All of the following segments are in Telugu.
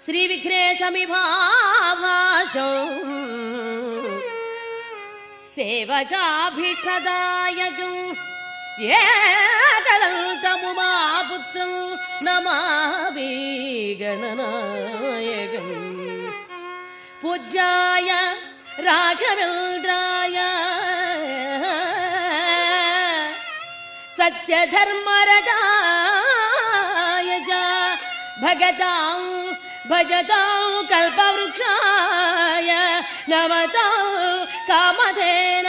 శ్రీవిఘ్నేశమిభాభాషం సేవకాభీష్టదాయకం ఏకదంతము మా పుత్రం నమామి గణనాయకం పూజ్యాయ రాఘవేంద్రాయ సత్యధర్మరదాయ చ భగతాం భజతాం కల్పవృక్షాయ నమతాం కామధేన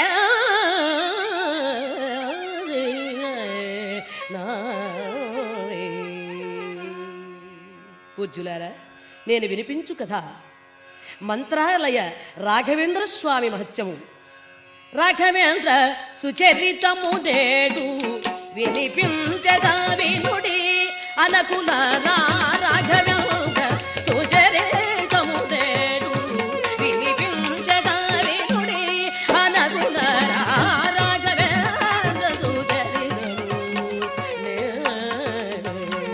పూజ్యులారా నేను వినిపించు కథ మంత్రాలయ రాఘవేంద్ర స్వామి మహత్యము రాఘవేంద్ర సుచరితము నేడు వినిపించదా వినుడి అనకుల రాఘవేంద్ర సుచరితము నేడు వినిపించదా వినుడి అనకుల రాఘవేంద్ర సుచరితము నేడు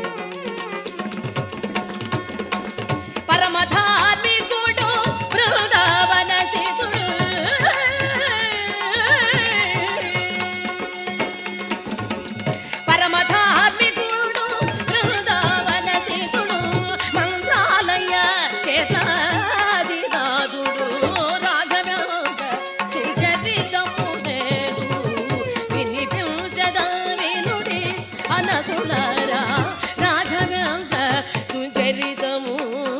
పరమధార్మికుడు బృందావన సితుడు పరమధార్మికుడు బృందావన సితుడు మంత్రాలయ చేతాదినాథుడు రాఘవేంద్ర సుచరితము నేడు వినిపించదా వినుడి అనకులారా రాఘవేంద్ర సుచరితము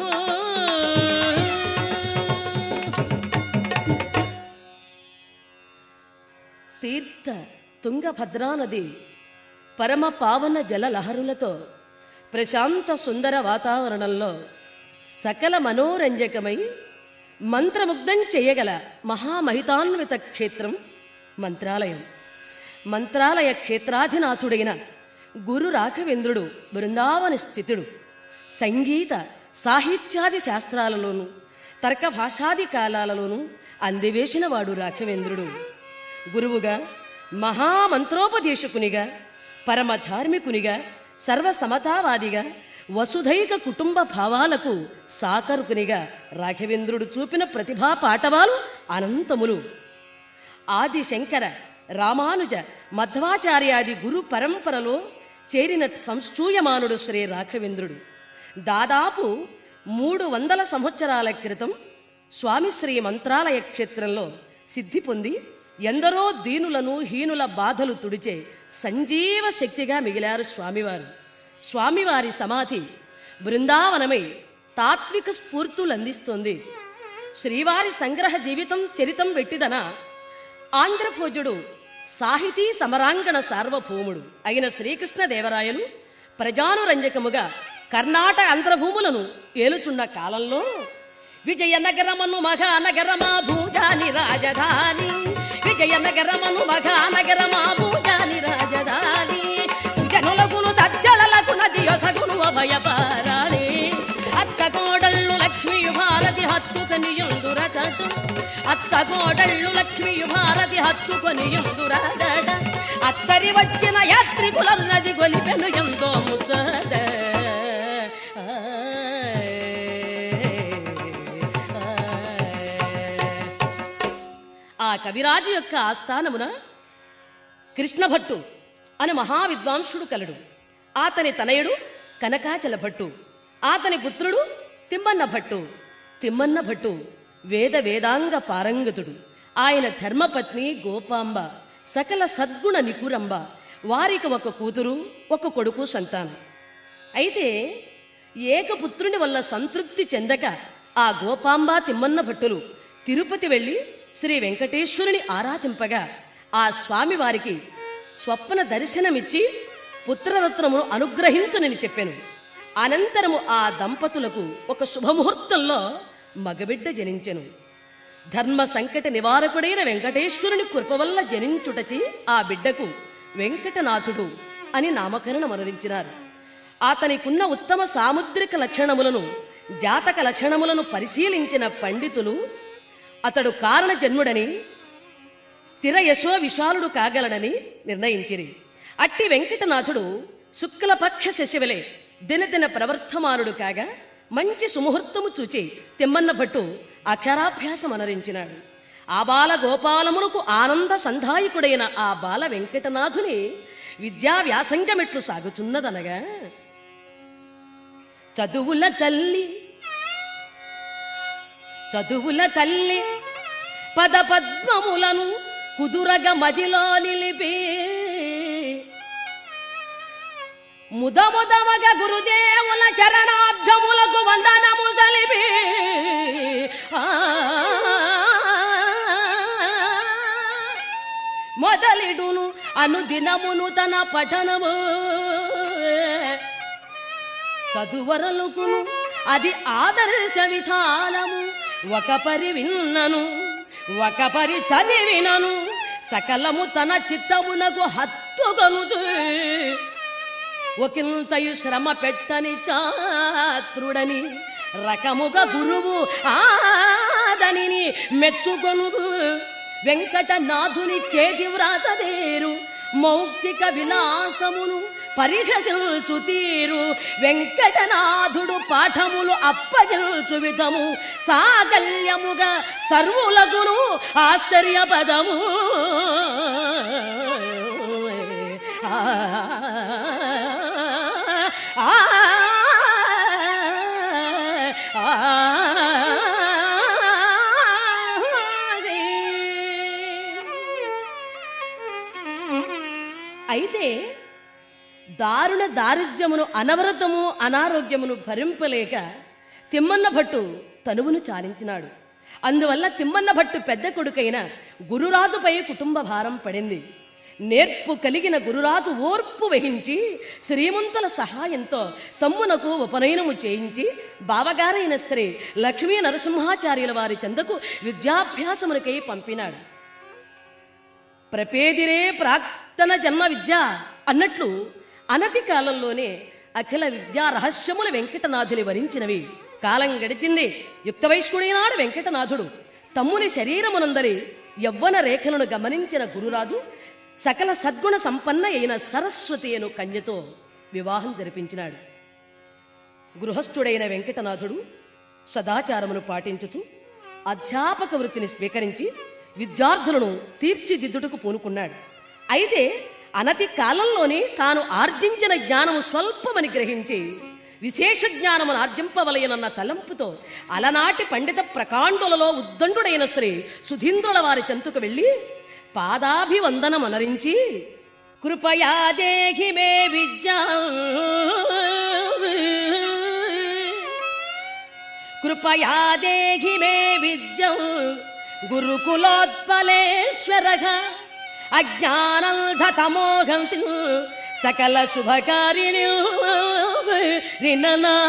తీర్థ తుంగభద్రా నది పరమ పావన జల లహరులతో ప్రశాంత సుందర వాతావరణంలో సకల మనోరంజకమై మంత్రముగ్ధం చేయగల మహామహితాన్విత క్షేత్రం మంత్రాలయం మంత్రాలయ క్షేత్రాధినాథుడైన గురు రాఘవేంద్రుడు బృందావన స్థితుడు సంగీత సాహిత్యాది శాస్త్రాలలోనూ తర్క భాషాది కాలాలలోనూ అందివేసిన వాడు రాఘవేంద్రుడు గురువుగా మహామంత్రోపదేశకునిగా పరమ ధార్మికునిగా సర్వసమతావాదిగా వసుధైక కుటుంబ భావాలకు సాకరుకునిగా రాఘవేంద్రుడు చూపిన ప్రతిభా పాటవాలు అనంతములు ఆది శంకర రామానుజ మధ్వాచార్యాది గురు పరంపరలో చేరిన సంస్థూయమానుడు శ్రీ రాఘవేంద్రుడు దాదాపు మూడు వందల సంవత్సరాల క్రితం స్వామి శ్రీ మంత్రాలయ క్షేత్రంలో సిద్ధి పొంది ఎందరో దీనులను హీనుల బాధలు తుడిచే సంజీవ శక్తిగా మిగిలారు స్వామివారు స్వామివారి సమాధి బృందావనమై తాత్విక స్ఫూర్తులు అందిస్తోంది శ్రీవారి సంగ్రహ జీవితం చరితం వెట్టిదన ఆంధ్రభోజుడు సాహితీ సమరాంగణ సార్వభౌముడు అయిన శ్రీకృష్ణదేవరాయలు ప్రజానురంజకముగా కర్ణాటక ఆంధ్రభూములను ఏలుచున్న కాలంలో విజయనగరమను మహానగరమా భూజాని రాజధాని విజయనగరమను మహానగరమా భూజాని రాజధాని జనులగును సజ్జలలకు నది యొసగును అభయపారాణి అక్క కోడళ్ళు లక్ష్మీయు భారతి హత్తుకొని యుందుర చటు అక్క కోడళ్ళు లక్ష్మీయు భారతి హత్తుకొని యుందుర చట అత్తరి వచ్చిన యాత్రికులను నది గొలిపెను ఎంతో ముచ్చట ఆ కవిరాజు యొక్క ఆస్థానమున కృష్ణభట్టు అని మహావిద్వాంసుడు కలడు అతని తనయుడు కనకాచల భట్టు అతని పుత్రుడు తిమ్మన్న భట్టు తిమ్మన్న భట్టు వేద వేదాంగ పారంగతుడు ఆయన ధర్మపత్ని గోపాంబ సకల సద్గుణ నికురంబ వారికి ఒక కూతురు ఒక కొడుకు సంతానం అయితే ఏకపుత్రుని వల్ల సంతృప్తి చెందక ఆ గోపాంబ తిమ్మన్న భట్టులు తిరుపతి వెళ్ళి శ్రీ వెంకటేశ్వరుని ఆరాధింపగా ఆ స్వామి వారికి స్వప్న దర్శనమిచ్చి పుత్రరత్నమును అనుగ్రహించునని చెప్పాను అనంతరము ఆ దంపతులకు ఒక శుభముహూర్తంలో మగబిడ్డ జనించెను ధర్మ సంకట నివారకుడైన వెంకటేశ్వరుని కృప వల్ల జనించుటచి ఆ బిడ్డకు వెంకటనాథుడు అని నామకరణం అనురించినారు అతనికున్న ఉత్తమ సాముద్రిక లక్షణములను జాతక లక్షణములను పరిశీలించిన పండితులు అతడు కారణ జన్ముడని స్థిర యశో విశాలుడు కాగలడని నిర్ణయించిరి అట్టి వెంకటనాథుడు శుక్లపక్ష శశివలే దినదిన ప్రవర్ధమానుడు కాగా మంచి సుముహూర్తము చూచి తిమ్మన్న భట్టు అక్షరాభ్యాసం అనరించినాడు ఆ బాల గోపాలమునకు ఆనంద సంధాయకుడైన ఆ బాల వెంకటనాథుని విద్యా వ్యాసంగమెట్లు సాగుతున్నదనగా చదువుల తల్లి చదువుల తల్లి పద పద్మములను కుదురగ మదిలో నిలిపి ముదముదమగ గురుదేవుల చరణాబ్జములకు వందనము సలిపి ఆ, మొదలిడును అనుదినమును తన పఠనము చదువరలుకును అది ఆదర్శ విధానము ఒక పరి విన్నను ఒక పరి చదివినను సకలము తన చిత్తమునకు హత్తుకొనుచు ఒకంతయు శ్రమ పెట్టని చాత్రుడని రకముగా గురువు ఆదనిని మెచ్చుకొను వెంకటనాథుని చేతి వ్రాతదేరు మౌక్తిక విలాసమును పరిహసించు తీరు వెంకటనాథుడు పాఠములు అప్పగించు విధము సాగల్యముగా సర్వులకును ఆశ్చర్యపదము ఆ ఆ అయితే దారుణ దారిద్ర్యమును అనవరతము అనారోగ్యమును భరింపలేక తిమ్మన్న భట్టు తనువును చాలించినాడు అందువల్ల తిమ్మన్న భట్టు పెద్ద కొడుకైన గురురాజుపై కుటుంబ భారం పడింది నేర్పు కలిగిన గురురాజు ఓర్పు వహించి శ్రీమంతుల సహాయంతో తమ్మునకు ఉపనయనము చేయించి బావగారైన శ్రీ లక్ష్మీ నరసింహాచార్యుల వారి చెందకు విద్యాభ్యాసమునకై పంపినాడు ప్రపేదిరే ప్రాక్తన జన్మ విద్య అన్నట్లు అనతి కాలంలోనే అఖిల విద్యా రహస్యముల వెంకటనాథుని వరించినవి కాలం గడిచింది యుక్త వైష్ణుడైనాడు వెంకటనాథుడు తమ్ముని శరీరమునందరి యవ్వన రేఖలను గమనించిన గురురాజు సకల సద్గుణ సంపన్న అయిన సరస్వతి అను కన్యతో వివాహం జరిపించినాడు గృహస్థుడైన వెంకటనాథుడు సదాచారమును పాటించుతూ అధ్యాపక వృత్తిని స్వీకరించి విద్యార్థులను తీర్చిదిద్దుటకు పూనుకున్నాడు అయితే అనతి కాలంలోనే తాను ఆర్జించిన జ్ఞానము స్వల్పమని గ్రహించి విశేష జ్ఞానమును ఆర్జింపవలయనన్న తలంపుతో అలనాటి పండిత ప్రకాండులలో ఉద్దండుడైన శ్రీ సుధీంద్రుల వారి చెంతుకు వెళ్ళి పాదాభివందనమనరించి కృపయా దేహి మే విద్యా కృపయా దేహి మే విద్యం గురుకులోత్పలేశ్వర అజ్ఞానంధతమోహం సకల శుభకారిణి రిననా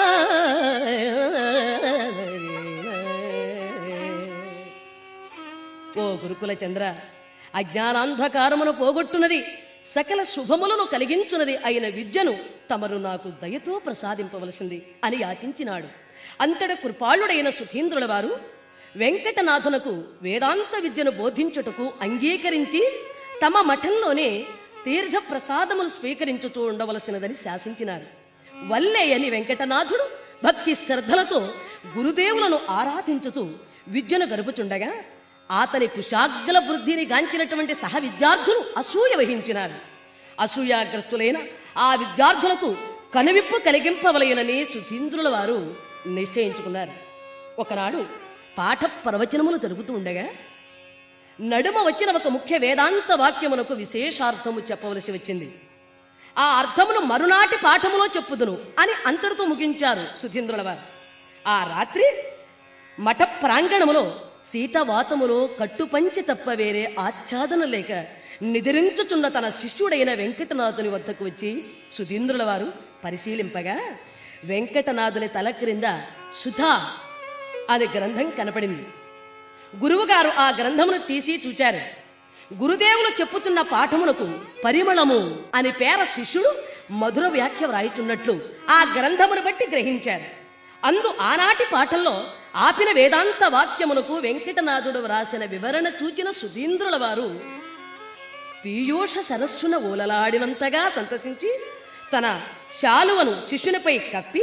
ఓ గురుకుల చంద్ర అజ్ఞానాంధకారమును పోగొట్టునది సకల శుభములను కలిగించున్నది అయిన విద్యను తమరు నాకు దయతో ప్రసాదింపవలసింది అని యాచించినాడు అంతట కృపాళుడైన సుధీంద్రుల వారు వెంకటనాథునకు వేదాంత విద్యను బోధించుటకు అంగీకరించి తమ మఠంలోనే తీర్థ ప్రసాదములు స్వీకరించుతూ ఉండవలసినదని శాసించినారు వల్లే అని వెంకటనాథుడు భక్తి శ్రద్ధలతో గురుదేవులను ఆరాధించుతూ విద్యను గరుపుచుండగా అతని కుశాగ్ల వృద్ధిని గాంచినటువంటి సహ విద్యార్థులు అసూయ వహించినారు అసూయాగ్రస్తులైన ఆ విద్యార్థులకు కనువిప్పు కలిగింపవలయనని సుధీంద్రుల వారు నిశ్చయించుకున్నారు ఒకనాడు పాఠ ప్రవచనములు జరుగుతూ ఉండగా నడుమ వచ్చిన ఒక ముఖ్య వేదాంత వాక్యమునకు విశేషార్థము చెప్పవలసి వచ్చింది ఆ అర్థమును మరునాటి పాఠములో చెప్పుదును అని అంతటితో ముగించారు సుధీంద్రుల వారు ఆ రాత్రి మఠ ప్రాంగణములో సీతవాతములో కట్టుపంచి తప్ప వేరే ఆచ్ఛాదన లేక నిద్రించుచున్న తన శిష్యుడైన వెంకటనాథుని వద్దకు వచ్చి సుధీంద్రుల వారు పరిశీలింపగా వెంకటనాథుని తల క్రింద సుధా అనే గ్రంథం కనపడింది గురువుగారు ఆ గ్రంథమును తీసి చూచారు గురుదేవులు చెప్పుతున్న పాఠమునకు పరిమళము అని పేర శిష్యుడు మధుర వ్యాఖ్య వ్రాయిచున్నట్లు ఆ గ్రంథమును బట్టి గ్రహించారు అందు ఆనాటి పాఠంలో ఆపిన వేదాంత వాక్యమునకు వెంకటనాథుడు వ్రాసిన వివరణ చూచిన సుధీంద్రుల వారు పీయూష సరస్సున ఓలలాడినంతగా సంతసించి తన శాలువను శిష్యునిపై కప్పి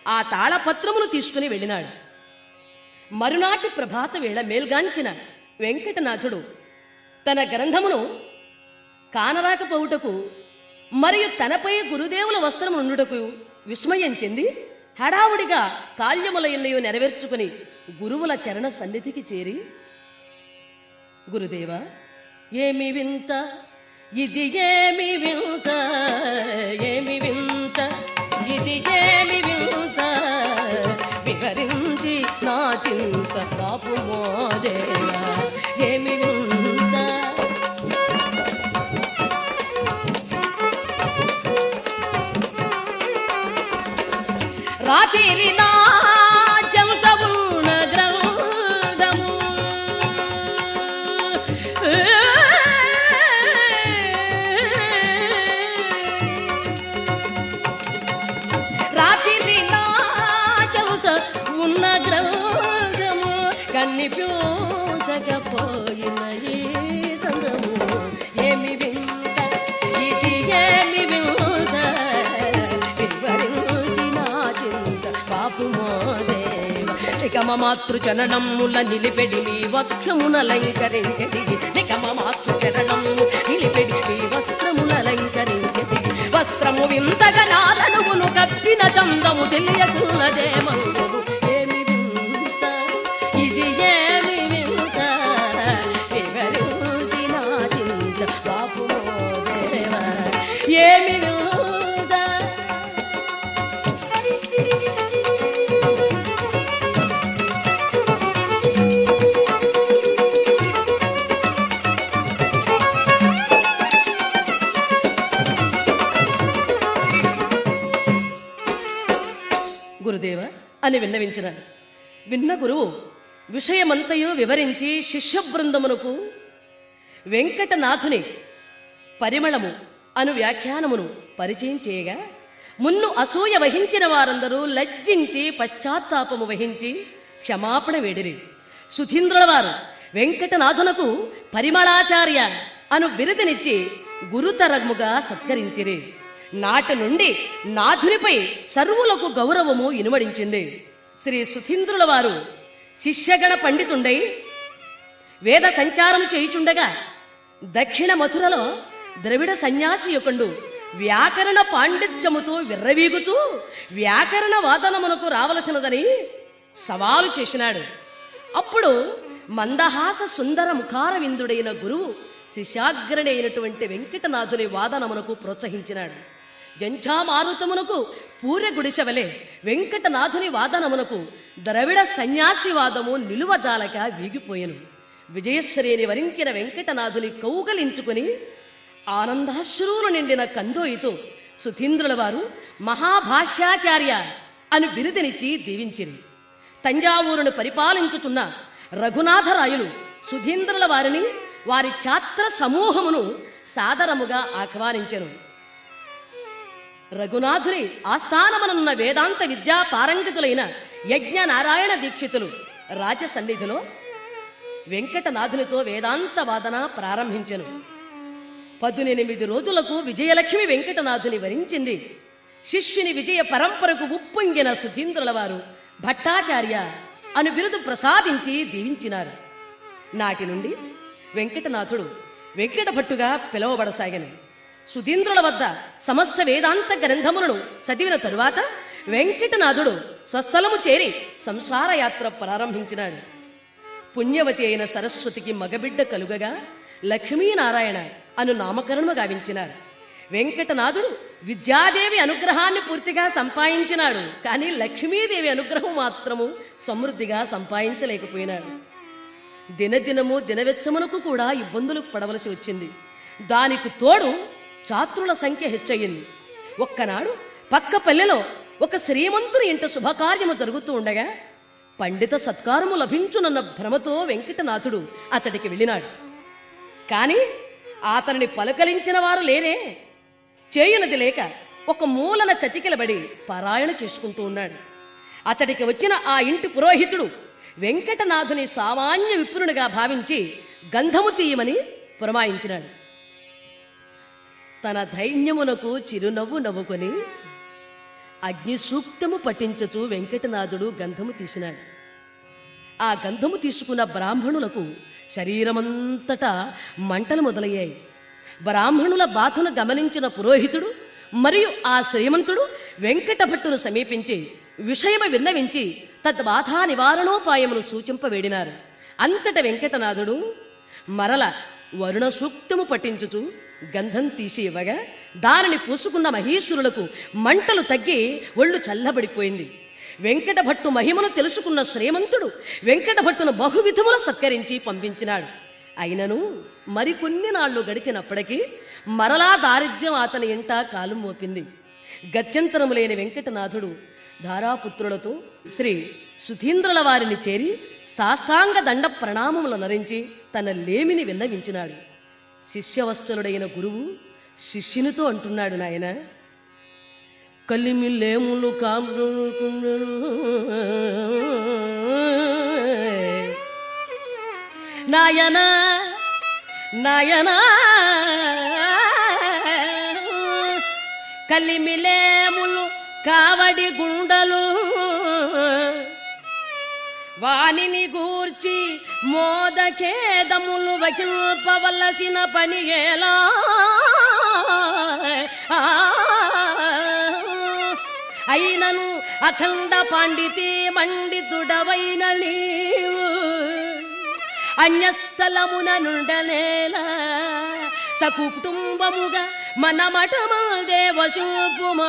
ఆ తాళపత్రమును తీసుకుని వెళ్ళినాడు మరునాటి ప్రభాత వేళ మేల్గాంచిన వెంకటనాథుడు తన గ్రంథమును కానరాకపోవుటకు మరియు తనపై గురుదేవుల వస్త్రము నుండుటకు విస్మయం చెంది హడావుడిగా కాల్యములయన్నయో నెరవేర్చుకుని గురువుల చరణ సన్నిధికి చేరి గురుదేవా ఏమి వింత ఇది ఏమి వింత ఏమి వింత ఇది ఏమి వింత వివరించి నా చింత పాపు మోదేవా ఏమి వింత రాత్రి నా చెంత ఉన్న గ్రంథము రాత్రి నా చెంత ఉన్న గ్రంథము కన్నిపించకపోయిన ఈ చంద్రము ఏమి వింత ఇది ఏమి వింత వివరించి నా చింత పాపు మోదేవ నికమ మాతృ చరణముల నిలిపెడి మీ వక్షమునలంకరించడి నికమ మాతృ చరణము నిలిపెడి మీ వస్త్రమునలంకరించడి వస్త్రము వింతగా నాదనువును కప్పిన చందము తెలియకున్నదేమందు ఏమి వింత ఇది ఏమి వింత వివరించి నా చింత పాపు మోదేవ ఏమి వింత గురుదేవ అని విన్నవించినాడు విన్న గురువు విషయమంతయు వివరించి శిష్య బృందమునకు వెంకటనాథుని పరిమళము అను వ్యాఖ్యానమును పరిచయం చేయగా మున్ను అసూయ వహించిన వారందరూ లజ్జించి పశ్చాత్తాపము వహించి క్షమాపణ వేడిరి సుధీంద్రుల వారు వెంకటనాథునకు పరిమళాచార్య అను బిరుదునిచ్చి గురుతరముగా సత్కరించిరి నాటి నుండి నాథునిపై సర్వులకు గౌరవము ఇనుమడించింది శ్రీ సుధీంద్రుల వారు శిష్యగణ పండితుండై వేద సంచారం చేయుచుండగా దక్షిణ మథురలో ద్రవిడ సన్యాసి యొకండు వ్యాకరణ పాండిత్యముతో విర్రవీగుచూ వ్యాకరణ వాదనమునకు రావలసినదని సవాలు చేసినాడు అప్పుడు మందహాస సుందర ముఖార విందుడైన గురువు శిష్యాగ్రణి అయినటువంటి వెంకటనాథుని వాదనమునకు ప్రోత్సహించినాడు జంఛామారుతమునకు పూర్య గుడిసెవలే వెంకటనాథుని వాదనమునకు ద్రవిడ సన్యాసి వాదము నిలువజాలక వీగిపోయెను విజయశ్రేణి వరించిన వెంకటనాథుని కౌగలించుకుని ఆనందాశ్రువులు నిండిన కందోయితో సుధీంద్రుల వారు మహాభాష్యాచార్య అని బిరుదునిచ్చి దీవించింది తంజావూరును పరిపాలించుతున్న రఘునాథరాయులు సుధీంద్రుల వారిని వారి ఛాత్ర సమూహమును సాదరముగా ఆహ్వానించెను రఘునాథుని ఆస్థానమనున్న వేదాంత విద్యా పారంగతులైన యజ్ఞ నారాయణ దీక్షితులు రాజ సన్నిధిలో వెంకటనాథునితో వేదాంత వాదన ప్రారంభించెను పదునెనిమిది రోజులకు విజయలక్ష్మి వెంకటనాథుని వరించింది శిష్యుని విజయ పరంపరకు ఉప్పొంగిన సుధీంద్రుల వారు భట్టాచార్య అను బిరుదు ప్రసాదించి దీవించినారు నాటి నుండి వెంకటనాథుడు వెంకట భట్టుగా పిలువబడసాగను సుధీంద్రుల వద్ద సమస్త వేదాంత గ్రంథములను చదివిన తరువాత వెంకటనాథుడు స్వస్థలము చేరి సంసార యాత్ర ప్రారంభించినాడు పుణ్యవతి అయిన సరస్వతికి మగబిడ్డ కలుగగా లక్ష్మీనారాయణ అను నామకరణము గావించినారు వెంకటనాథుడు విద్యాదేవి అనుగ్రహాన్ని పూర్తిగా సంపాదించినాడు కానీ లక్ష్మీదేవి అనుగ్రహం మాత్రము సమృద్ధిగా సంపాదించలేకపోయినాడు దినదినము దినవెచ్చమునకు కూడా ఇబ్బందులు పడవలసి వచ్చింది దానికి తోడు చాత్రుల సంఖ్య హెచ్చయింది ఒక్కనాడు పక్క పల్లెలో ఒక శ్రీమంతుని ఇంట శుభకార్యము జరుగుతూ ఉండగా పండిత సత్కారము లభించునన్న భ్రమతో వెంకటనాథుడు అతడికి వెళ్ళినాడు కాని అతనిని పలకలించిన వారు లేరే చేయునది లేక ఒక మూలన చతికిలబడి పారాయణ చేసుకుంటూ ఉన్నాడు అతడికి వచ్చిన ఆ ఇంటి పురోహితుడు వెంకటనాథుని సామాన్య విప్రునిగా భావించి గంధము తీయమని పురమాయించినాడు తన ధైర్యమునకు చిరునవ్వు నవ్వుకొని అగ్ని సూక్తము పఠించచు వెంకటనాథుడు గంధము తీసినాడు ఆ గంధము తీసుకున్న బ్రాహ్మణులకు శరీరమంతటా మంటలు మొదలయ్యాయి బ్రాహ్మణుల బాధను గమనించిన పురోహితుడు మరియు ఆ శ్రీమంతుడు వెంకటభట్టును సమీపించి విషయము విన్నవించి తద్బాధా నివారణోపాయమును సూచింపవేడినారు అంతట వెంకటనాథుడు మరల వరుణ సూక్తము పఠించుచు గంధం తీసి ఇవ్వగా దానిని పూసుకున్న మహీశ్వరులకు మంటలు తగ్గి ఒళ్ళు చల్లబడిపోయింది వెంకటభట్టు మహిమను తెలుసుకున్న శ్రీమంతుడు వెంకటభట్టును బహువిధముల సత్కరించి పంపించినాడు అయినను మరికొన్ని నాళ్లు గడిచినప్పటికీ మరలా దారిద్ర్యం అతని ఇంట కాలు మోపింది గత్యంతరము లేని వెంకటనాథుడు ధారాపుత్రులతో శ్రీ సుధీంద్రుల వారిని చేరి సాష్టాంగ దండ ప్రణామములు నరించి తన లేమిని విన్నవించినాడు శిష్యవత్సలుడైన గురువు శిష్యునితో అంటున్నాడు నాయన కలిమిలేములు కాముకుండరు నాయన నాయన కలిమిలేములు కావడి గుండలు వానిని గూర్చి మోదఖేదములు వకిల్పవలసిన పని ఎలా అయినను అఖండ పండితి మండితుడవైన నీవు అన్యస్థలమున నుండలేలా సకుటుంబముగా మన మఠమా దేవశూపుమా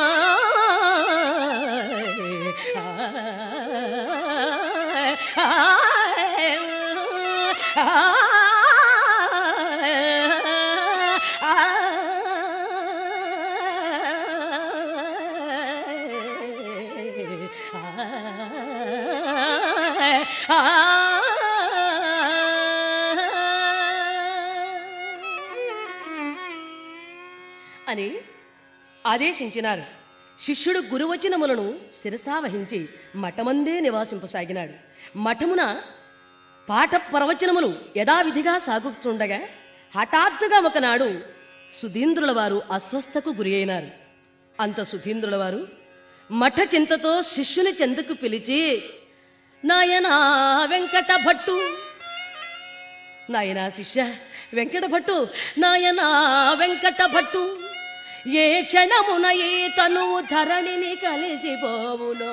అని ఆదేశించినారు శిష్యుడు గురువచనములను శిరసావహించి మఠమందే నివాసింపసాగినాడు మఠమున పాఠ ప్రవచనములు యథావిధిగా సాగుతుండగా హఠాత్తుగా ఒకనాడు సుధీంద్రుల వారు అస్వస్థకు గురి అయినారు అంత సుధీంద్రుల వారు మఠ చింతతో శిష్యుని చెందుకు పిలిచి నాయనా వెంకట భట్టు నాయనా శిష్య వెంకట భట్టు నాయనా వెంకట భట్టు ఏ క్షణమున ఈ తనువు ధరణిని కలిసిపోవునో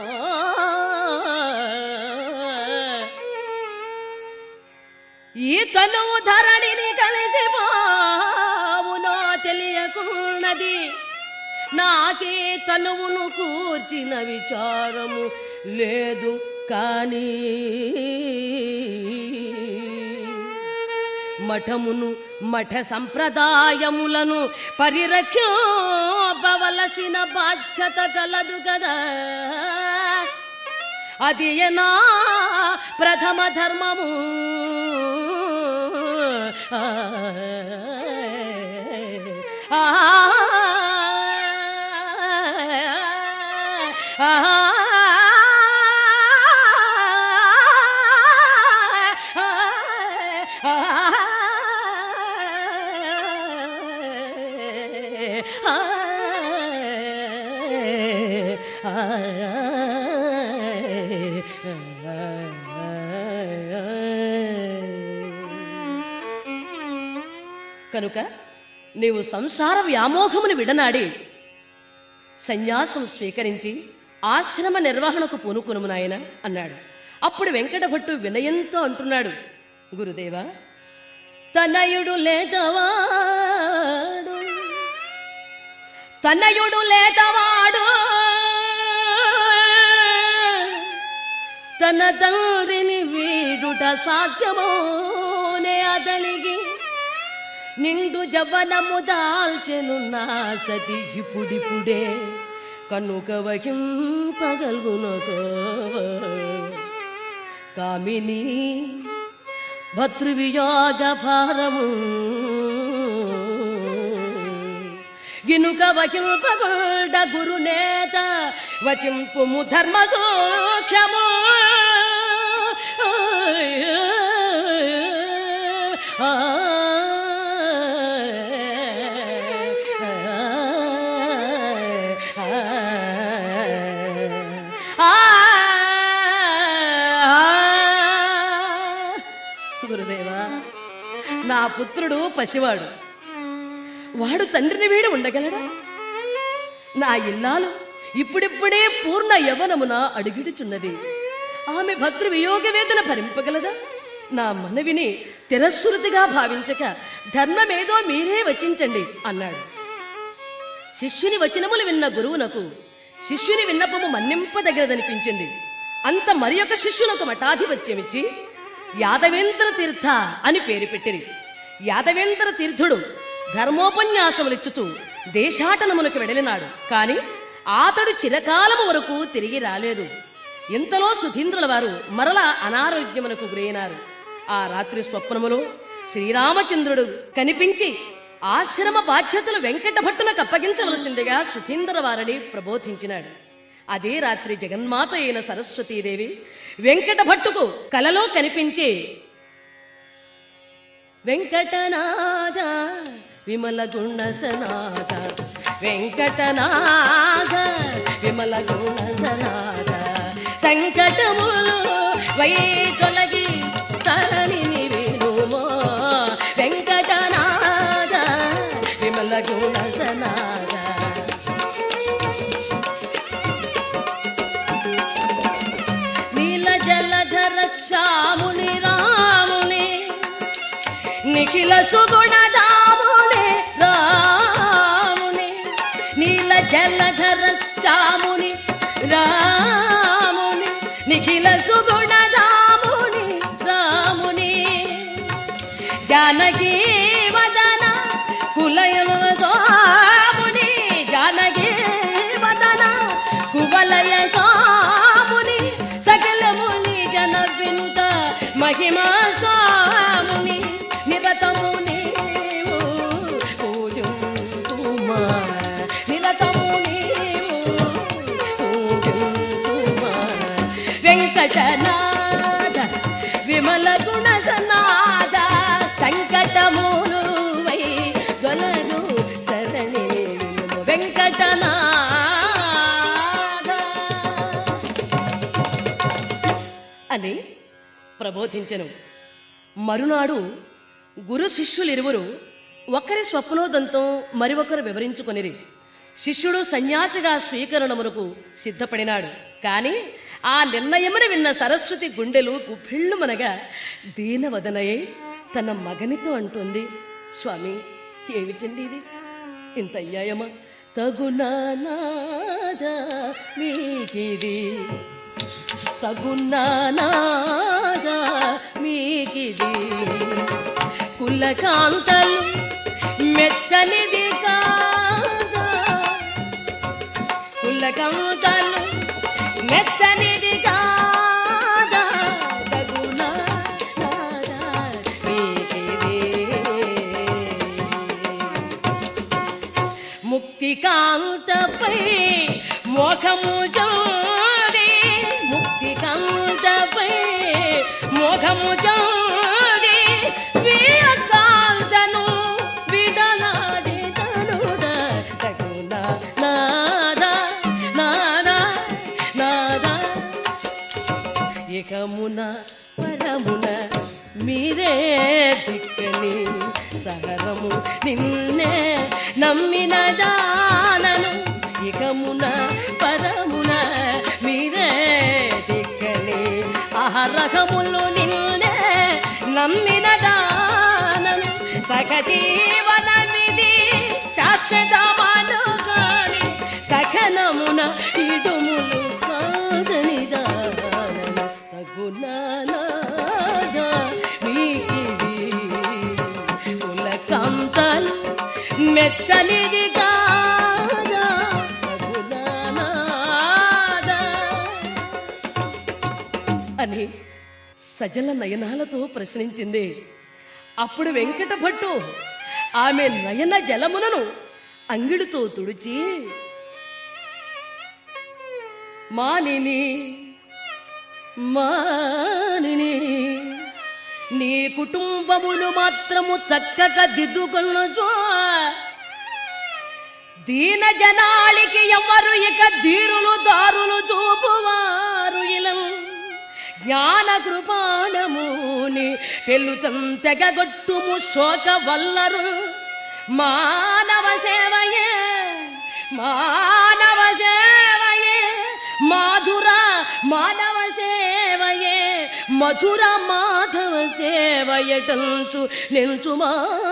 ఈ తనువు ధరణిని కలిసిపోవునో తెలియకున్నది నాకే తనువును కూర్చిన విచారము లేదు కానీ మఠమును మఠ సంప్రదాయములను పరిరక్షింపవలసిన బాధ్యత కలదు కదా అది నా ప్రథమ ధర్మము ఆ కనుక నీవు సంసార వ్యామోహమును విడనాడి సన్యాసం స్వీకరించి ఆశ్రమ నిర్వహణకు పూనుకును నాయన అన్నాడు అప్పుడు వెంకటభట్టు వినయంతో అంటున్నాడు గురుదేవా తనయుడు లేదవాడు తనయుడు లేదవాడు తన తండ్రిని వీడుట సాధ్యమోనే అతనికి నిండు జవనము దాల్చెను నా సతి ఇప్పుడిప్పుడే కనుక వహింపగలుగునకో కామిని భతృవియోగ భారము గినుక వచింపగొండ గురునేత వచింపుము ధర్మ సూక్ష్మము ఆ నా పుత్రుడు పసివాడు వాడు తండ్రిని వీడి ఉండగలడా నా ఇల్లాలు ఇప్పుడిప్పుడే పూర్ణ యవనమున అడుగిడుచున్నది ఆమె భద్రు వియోగ వేదన భరింపగలదా నా మనవిని తిరస్కృతిగా భావించక ధర్మమేదో మీరే వచించండి అన్నాడు శిష్యుని వచనములు విన్న గురువునకు శిష్యుని విన్నపము మన్నింపదగినదనిపించింది అంత మరి ఒక శిష్యునకు మఠాధిపత్యమిచ్చి యాదవేంద్ర తీర్థ అని పేరు పెట్టిరి యాదవేంద్ర తీర్థుడు ధర్మోపన్యాసములిచ్చుచు దేశాటనమునకు వెడలినాడు కాని అతడు చిరకాలము వరకు తిరిగి రాలేదు ఇంతలో సుధీంద్రుల వారు మరల అనారోగ్యమునకు గురైనారు ఆ రాత్రి స్వప్నములో శ్రీరామచంద్రుడు కనిపించి ఆశ్రమ బాధ్యతలు వెంకట భట్టునకు అప్పగించవలసిందిగా సుధీంద్ర వారిని ప్రబోధించినాడు అదే రాత్రి జగన్మాత అయిన సరస్వతీదేవి వెంకట భట్టుకు కలలో కనిపించి వెంకటనాథ విమల గుణసనాథ వెంకటనాథ విమల గుణసనాథ సంకటములు వై తొలగి తరణిని వినుమో వెంకటనాథ విమల గుణసనాథ నీల జలధర శ్యాముని రాముని నిఖిల సుగుణదాముని రాముని నీల జలధర శ్యాముని రాముని నిఖిల సుగుణదాముని రాముని జానకీ వదన కులయను స్వాముని జానకీ వదన కువలయ స్వాముని సకలముని జన వినుత మహిమా స్వాముని నిరతము నీవు పూజింతుమా నిరతము నీవు పూజింతుమా వెంకటనాథ విమల గుణసనాథ సంకటములు వై దొలగు శరణి వినుము వెంకటనాథ అని ప్రబోధించెను మరునాడు గురు శిష్యులిరువురు ఒకరి స్వప్నోదంతం మరి ఒకరు వివరించుకొనిరి శిష్యుడు సన్యాసిగా స్వీకరణమునకు సిద్ధపడినాడు కాని ఆ నిర్ణయమును విన్న సరస్వతి గుండెలు గుప్పిళ్ళుమనగా దీనవదనయే తన మగనితో అంటుంది స్వామి ఏమిటండి ఇది ఇంత అయ్యాయమా తగునానాద మీకిది తగున్నానాదా మీకిది కులకాంతలు మెచ్చనిది కాదా కులకాంతలు మెచ్చనిది కాదా తగునానాదా మీకిది ముక్తికాంతపై మోఖము జోడి ముక్తికాంతపై మోఖము జోడి స్వీయ కాంతను విడనాడి తనుడ తగున నాదా నాదా నాదా ఇకమున పరమున మీరే దిక్కని సహరము నిన్నే నమ్మిన దానను ఇకమున పరమున మీరే దిక్కని అహరహములు నిన్నే నమ్మిన దానను సఖజీవన నిధి శాశ్వతమాను కాని సఖనమున ఇడుములు కాదని దానను తగునానాద మీకిది కులకాంతలు మెచ్చనిది కాదా తగునానాద అని సజల నయనాలతో ప్రశ్నించింది అప్పుడు వెంకట భట్టు ఆమె నయన జలములను అంగిడితో తుడిచి మానిని మానిని నీ కుటుంబములు మాత్రము చక్కగా దిద్దుకొనచో దీన జనాళికి ఎవరు ఇక ధీరులు దారులు చూపువారు ఇలం జ్ఞాన కృపాణము పెళ్ళు తెగగొట్టుము శోక వల్లరు మానవ సేవయే మానవ సేవయే మాధుర మానవ సేవయే మధుర మాధవ సేవయటంచు నిల్చుమా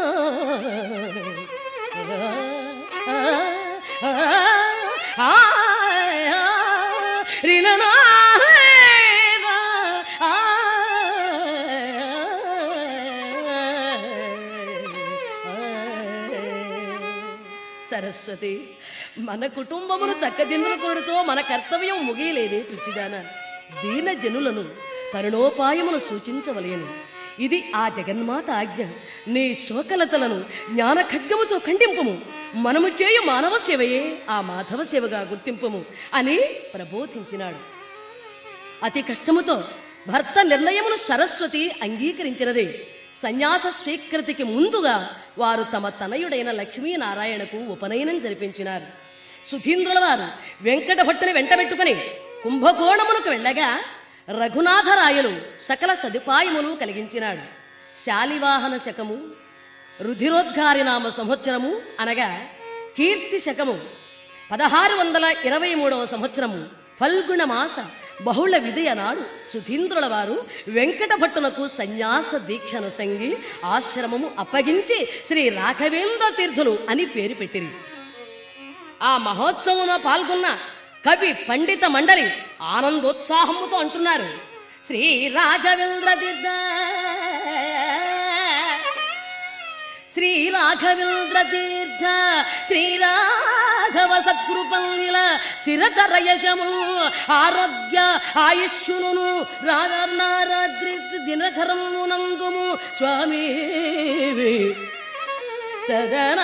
సరస్వతి మన కుటుంబమును చక్కదిందులు కొడుతూ మన కర్తవ్యం ముగియలేదే పిచ్చిదాన దీన జనులను తరుణోపాయమును సూచించవలేను ఇది ఆ జగన్మాత ఆజ్ఞ నీ శోకలతలను జ్ఞాన ఖడ్గముతో ఖండింపము మనము చేయు మానవ సేవయే ఆ మాధవ సేవగా గుర్తింపము అని ప్రబోధించినాడు అతి కష్టముతో భర్త నిర్ణయమును సరస్వతి అంగీకరించినదే సన్యాస స్వీకృతికి ముందుగా వారు తమ తనయుడైన లక్ష్మీనారాయణకు ఉపనయనం జరిపించినారు సుధీంద్రుల వారు వెంకట భట్టుని వెంటబెట్టుకుని కుంభకోణమునకు వెళ్ళగా రఘునాథరాయలు సకల సదుపాయములు కలిగించినాడు శాలివాహన శకము రుధిరోద్గారి నామ సంవత్సరము అనగా కీర్తి శకము పదహారు వందల ఇరవై మూడవ సంవత్సరము ఫల్గుణ మాస బహుళ విధి నాడు సుధీంద్రుల వారు వెంకట భట్టునకు సన్యాస దీక్షను సంగి ఆశ్రమము అప్పగించి శ్రీ రాఘవేంద్ర తీర్థులు అని పేరు పెట్టిరి ఆ మహోత్సవంలో పాల్గొన్న కవి పండిత మండలి ఆనందోత్సాహముతో అంటున్నారు శ్రీ రాఘవేంద్ర తీర్థ శ్రీ రాఘవేంద్ర తీర్థ శ్రీ రాఘవ సత్కృపల్నిల స్థిరతర యశము ఆరోగ్య ఆయుష్యును రాజాద్రి దినకరము నందుము స్వామి తదనా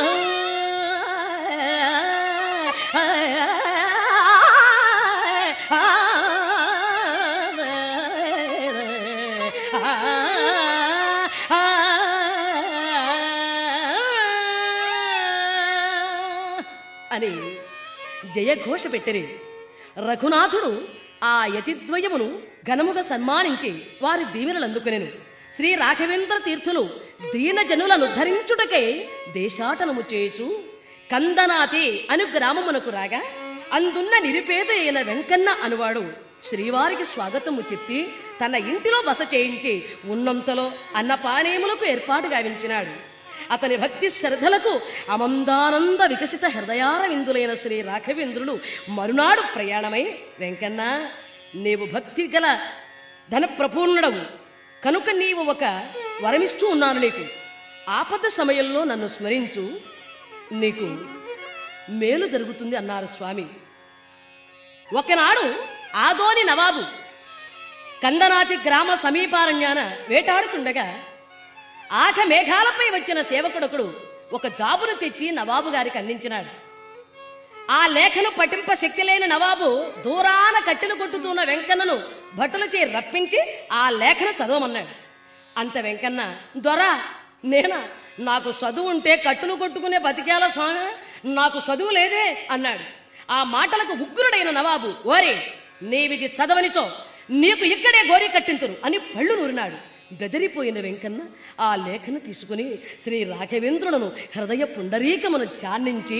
అని జయఘోష పెట్టిరి రఘునాథుడు ఆ యతిద్వయమును ఘనముగా సన్మానించి వారి దీవెనలు అందుకునేను శ్రీ రాఘవేంద్ర తీర్థులు దీన జనులను ధరించుటకై దేశాటనము చేయుచు కందనాతి అను గ్రామమునకు రాగా అందున్న నిరుపేద అయిన వెంకన్న అనువాడు శ్రీవారికి స్వాగతము చెప్పి తన ఇంటిలో బస చేయించి ఉన్నంతలో అన్నపానీయములకు ఏర్పాటు గావించినాడు అతని భక్తి శ్రద్ధలకు అమందానంద వికసిత హృదయారవిందులైన శ్రీ రాఘవేంద్రులు మరునాడు ప్రయాణమై వెంకన్న నీవు భక్తి గల ధనప్రపూర్ణుడవు కనుక నీవు ఒక వరమిస్తూ ఉన్నాను నీకు ఆపద సమయంలో నన్ను స్మరించు నీకు మేలు జరుగుతుంది అన్నారు స్వామి ఒకనాడు ఆదోని నవాబు కందనాతి గ్రామ సమీపారణ్యాన వేటాడుచుండగా ఆఖ మేఘాలపై వచ్చిన సేవకుడొకడు ఒక జాబును తెచ్చి నవాబు గారికి అందించినాడు ఆ లేఖను పఠింప శక్తి లేని నవాబు దూరాన కట్టెలు కొట్టుతున్న వెంకన్నను భటులచే రప్పించి ఆ లేఖను చదవమన్నాడు అంత వెంకన్న దొరా నేనా నాకు చదువు ఉంటే కట్టులు కొట్టుకునే బతికేల స్వామి నాకు చదువు లేదే అన్నాడు ఆ మాటలకు ఉగ్రుడైన నవాబు ఓరే నీవిది చదవనిచో నీకు ఇక్కడే గోరి కట్టింతురు అని పళ్ళు నూరినాడు బెదిరిపోయిన వెంకన్న ఆ లేఖను తీసుకుని శ్రీ రాఘవేంద్రులను హృదయ పుండరీకమును ఛానించి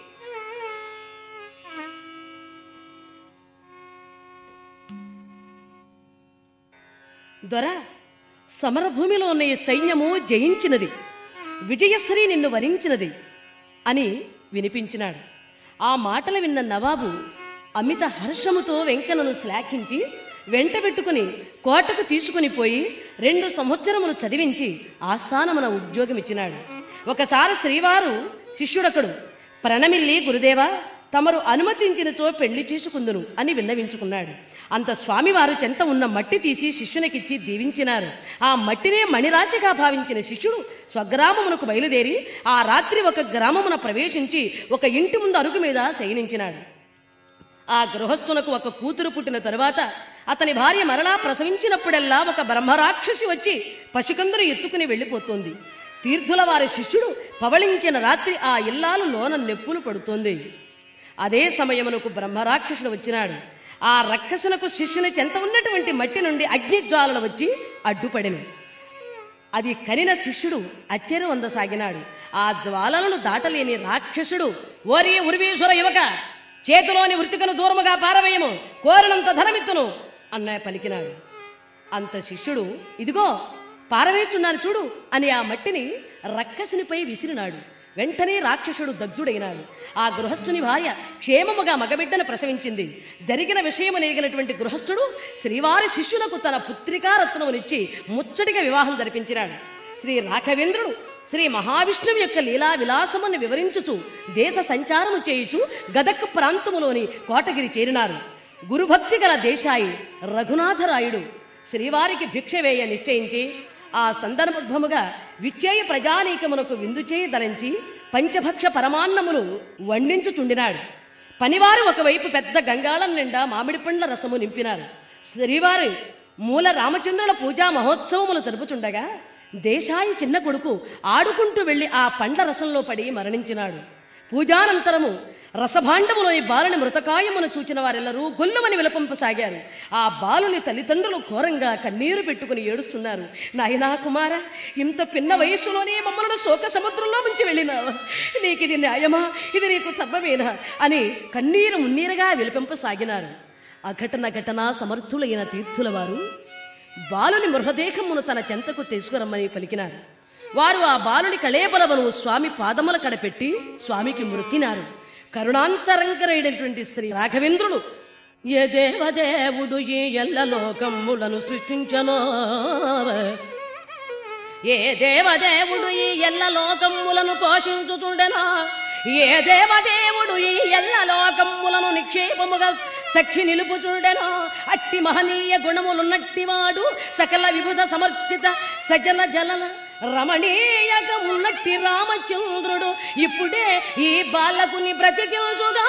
దొర సమరభూమిలో ఉన్న ఈ సైన్యము జయించినది విజయశ్రీ నిన్ను వరించినది అని వినిపించినాడు ఆ మాటలు విన్న నవాబు అమిత హర్షముతో వెంకన్నను శ్లాఘించి వెంటబెట్టుకుని కోటకు తీసుకుని పోయి రెండు సంవత్సరములు చదివించి ఆస్థానమున ఉద్యోగం ఇచ్చినాడు ఒకసారి శ్రీవారు శిష్యుడొకడు ప్రణమిల్లి గురుదేవా తమరు అనుమతించినచో పెళ్లి చేసుకుందును అని విన్నవించుకున్నాడు అంత స్వామివారు చెంత ఉన్న మట్టి తీసి శిష్యునికిచ్చి దీవించినారు ఆ మట్టినే మణిరాశిగా భావించిన శిష్యుడు స్వగ్రామమునకు బయలుదేరి ఆ రాత్రి ఒక గ్రామమున ప్రవేశించి ఒక ఇంటి ముందు అరుగు మీద శయనించినాడు ఆ గృహస్థునకు ఒక కూతురు పుట్టిన తరువాత అతని భార్య మరలా ప్రసవించినప్పుడల్లా ఒక బ్రహ్మరాక్షసి వచ్చి పశుకందును ఎత్తుకుని వెళ్ళిపోతోంది తీర్థుల వారి శిష్యుడు పవళించిన రాత్రి ఆ ఇల్లాలు లోన నెప్పులు పడుతోంది అదే సమయమునకు బ్రహ్మరాక్షసుడు వచ్చినాడు ఆ రక్కసునకు శిష్యుని చెంత ఉన్నటువంటి మట్టి నుండి అగ్నిజ్వాలలు వచ్చి అడ్డుపడిను అది కనిన శిష్యుడు అచ్చెరు వందసాగినాడు ఆ జ్వాలలను దాటలేని రాక్షసుడు ఓరి ఉర్వీశ్వర యువక చేతిలోని వృత్తికను దూరముగా పారవేయము కోరినంత ధనమిత్తును అన్న పలికినాడు అంత శిష్యుడు ఇదిగో పారవేచున్నాను చూడు అని ఆ మట్టిని రక్కసునిపై విసిరినాడు వెంటనే రాక్షసుడు దగ్ధుడైనాడు ఆ గృహస్థుని భార్య క్షేమముగా మగబిడ్డను ప్రసవించింది జరిగిన విషయము నెరిగినటువంటి గృహస్థుడు శ్రీవారి శిష్యులకు తన పుత్రికారత్నమునిచ్చి ముచ్చటిగా వివాహం జరిపించినాడు శ్రీ రాఘవేంద్రుడు శ్రీ మహావిష్ణువు యొక్క లీలా విలాసమును వివరించుచు దేశ సంచారము చేయుచు గదక్ ప్రాంతములోని కోటగిరి చేరినారు గురుభక్తి గల దేశాయి రఘునాథరాయుడు శ్రీవారికి భిక్ష వేయ నిశ్చయించి ఆ సందర్భముగా విచ్చేయ ప్రజానీకమునకు విందు చేయి ధరించి పంచభక్ష పరమాన్నములు వండించుచుండినాడు పనివారు ఒకవైపు పెద్ద గంగాళం నిండా మామిడి పండ్ల రసము నింపినారు శ్రీవారు మూల రామచంద్రుల పూజా మహోత్సవములు జరుపుచుండగా దేశాయి చిన్న కొడుకు ఆడుకుంటూ వెళ్లి ఆ పండ్ల రసంలో పడి మరణించినాడు పూజానంతరము రసభాండములోని బాలుని మృతకాయమును చూచిన వారెల్లరూ గొల్లుమని విలపింపసాగారు ఆ బాలుని తల్లిదండ్రులు ఘోరంగా కన్నీరు పెట్టుకుని ఏడుస్తున్నారు నాయనా కుమార ఇంత పిన్న వయస్సులోనే మమ్మల్ని శోక సముద్రంలో ముంచి వెళ్ళినావు నీకు ఇది న్యాయమా ఇది నీకు సబ్బమేనా అని కన్నీరు మున్నీరుగా విలపింపసాగినారు అఘటన ఘటన సమర్థులైన తీర్థుల వారు బాలుని మృహదేహమును తన చెంతకు తీసుకురమ్మని పలికినారు వారు ఆ బాలుని కళేబలమును స్వామి పాదముల కడపెట్టి స్వామికి మురికినారు కరుణాంతరంకరైనటువంటి శ్రీ రాఘవేంద్రుడు ఏ దేవదేవుడు ఈ ఎల్ల లోకములను సృష్టించనో ఏ దేవదేవుడు ఈ ఎల్ల లోకములను పోషించుచుండెనో ఏ దేవదేవుడు ఈ ఎల్ల లోకములను నిక్షేపముగా సఖి నిలుపుచుండెనో అట్టి మహనీయ గుణములున్నట్టివాడు సకల విభుధ సమర్చిత సజల జలన రమణీయక ఉన్నట్టి రామచంద్రుడు ఇప్పుడే ఈ బాలకుని బ్రతికించుగా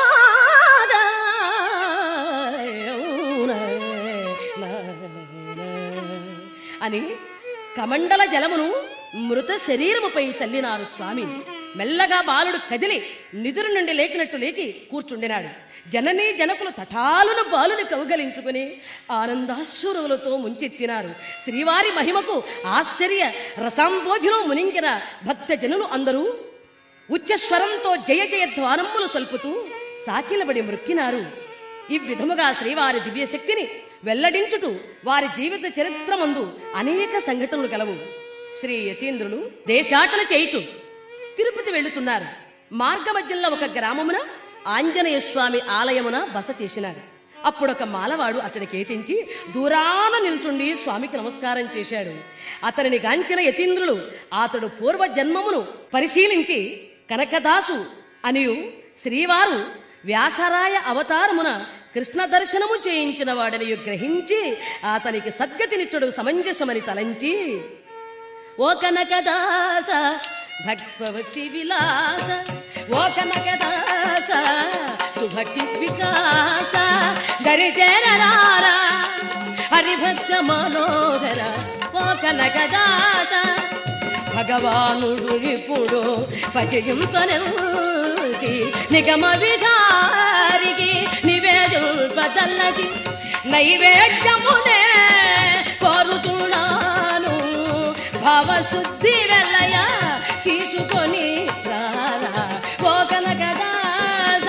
అని కమండల జలమును మృత శరీరముపై చల్లినారు స్వామి మెల్లగా బాలుడు కదిలి నిదురు నుండి లేచినట్టు లేచి కూర్చుండినాడు జననీ జనకులు తటాలును బాలుని కౌగలించుకుని ఆనందాశ్వరులతో ముంచెత్తినారు శ్రీవారి మహిమకు ఆశ్చర్య రసాంబోధిలో మునింగిన భక్త జనులు అందరూ ఉచ్చస్వరంతో జయ జయ ద్వారములు సల్పుతూ సాకిలబడి మృక్కినారు ఈ విధముగా శ్రీవారి దివ్యశక్తిని వెల్లడించుటూ వారి జీవిత చరిత్రమందు అనేక సంఘటనలు కలవు శ్రీ యతీంద్రులు దేశాటన చేయుచు తిరుపతి వెళ్ళుచున్నారు మార్గమధ్యంలో ఒక గ్రామమున ఆంజనేయ స్వామి ఆలయమున బస చేసినారు అప్పుడొక మాలవాడు అతడికి ఏతించి దూరాన నిల్చుండి స్వామికి నమస్కారం చేశాడు అతనిని గాంచిన యతీంద్రులు అతడు పూర్వ జన్మమును పరిశీలించి కనకదాసు అనియు శ్రీవారు వ్యాసరాయ అవతారమున కృష్ణ దర్శనము చేయించిన వాడని గ్రహించి అతనికి సద్గతినిచ్చుడు సమంజసమని తలంచి ఓ కనకదాస భక్తి విలాస ఓ కనకదాస సుభక్తి వికాస దరిచేరారా హరిభక్త మనోహర ఓ కనకదాస భగవానుడు ఇప్పుడు పజయింపనల్చి నిగమ విధారికి నివేదింపదల్లకి నైవేద్యమునే కోరుతున్నాను భావశుద్ధి వెళ్ళయ తీసుకొని రారా ఓ కనకదాస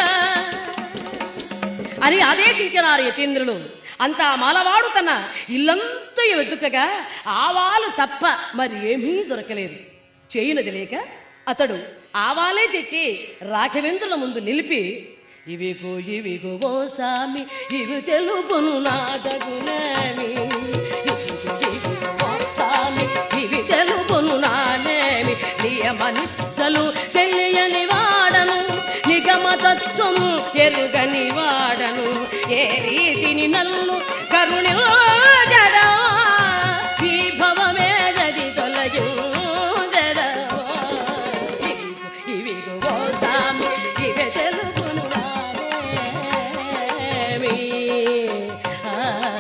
అని ఆదేశించినారు యతీంద్రులు అంత ఆ మాలవాడు తన ఇల్లంతా వెతుకగా ఆవాలు తప్ప మరి ఏమీ దొరకలేదు చేయునది లేక అతడు ఆవాలే తెచ్చి రాఘవేంద్రుల ముందు నిలిపి ఇవిగో ఇవిగో ఓ సామి ఇవి తెలుగును నాదగునేమి ఇవిగో ఇవిగో ఓ సామి ఇవి తెలుగును నానేమి నియమనిష్టలు తెలియని వాడను నిగమతత్వము ఎరుగని వాడను ఏ రీతిని నన్ను కరుణించడా ఈ భవమే గది తొలగించడా ఇవిగో ఓ సామి ఇవే తెలుగును నానేమి. ఆ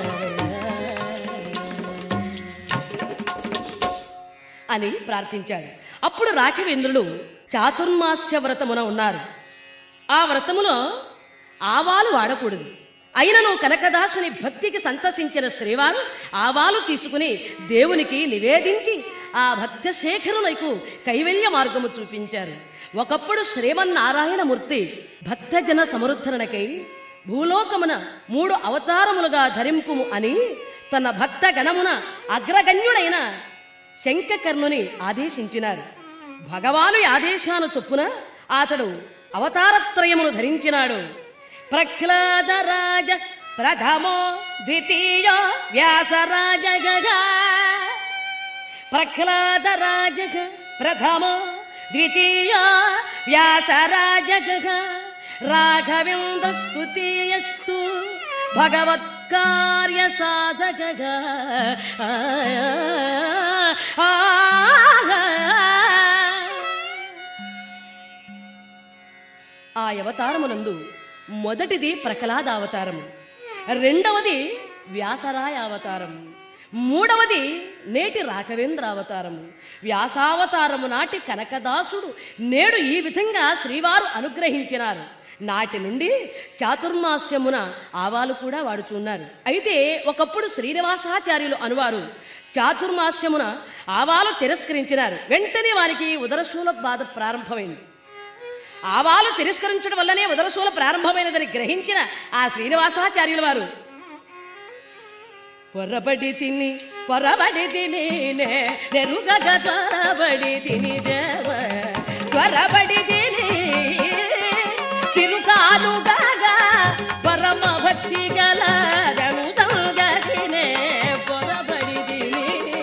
అని ప్రార్థించాడు అప్పుడు రాఘవేంద్రుడు చాతుర్మాస్య వ్రతమున ఉన్నారు ఆ వ్రతములో ఆవాలు వాడకూడదు అయినను కనకదాసుని భక్తికి సంతసించిన శ్రీవారు ఆవాలు తీసుకుని దేవునికి నివేదించి ఆ భక్త శేఖరులకు కైవల్య మార్గము చూపించారు ఒకప్పుడు శ్రీమన్నారాయణమూర్తి భక్తజన సమరుద్ధరణకై భూలోకమున మూడు అవతారములుగా ధరింపుము అని తన భక్త గణమున అగ్రగణ్యుడైన శంఖకర్ణుని ఆదేశించినారు భగవాను ఆదేశాను చొప్పున అతడు అవతారత్రయమును ధరించినాడు ప్రహ్లాదరాజ ప్రథమో ద్వితీయ వ్యాసరాజ ప్రహ్లాదరాజ ప్రథమో ద్వితీయ వ్యాసరాజ రాఘవేంద్ర స్తుతీయస్తు భగవత్కార్య సాధక ఆ అవతారమునందు మొదటిది ప్రహ్లాద అవతారము రెండవది వ్యాసరాయ అవతారం మూడవది నేటి రాఘవేంద్ర అవతారము వ్యాసావతారము నాటి కనకదాసుడు నేడు ఈ విధంగా శ్రీవారు అనుగ్రహించినారు నాటి నుండి చాతుర్మాస్యమున ఆవాలు కూడా వాడుచున్నారు అయితే ఒకప్పుడు శ్రీనివాసాచార్యులు అనువారు చాతుర్మాస్యమున ఆవాలు తిరస్కరించినారు వెంటనే వారికి ఉదరశూల బాధ ప్రారంభమైంది ఆవాలు తిరస్కరించడం వల్లనే ఉదరశూల ప్రారంభమైనదని గ్రహించిన ఆ శ్రీనివాసాచార్యుల వారు పొరబడి తిని పొరబడి తిని నే నెరుగగ త్వరబడి తిని దేవ త్వరబడి తిని చిరుకాలుగా పరమ భక్తి గలదను సంగతినే పొరబడి తిని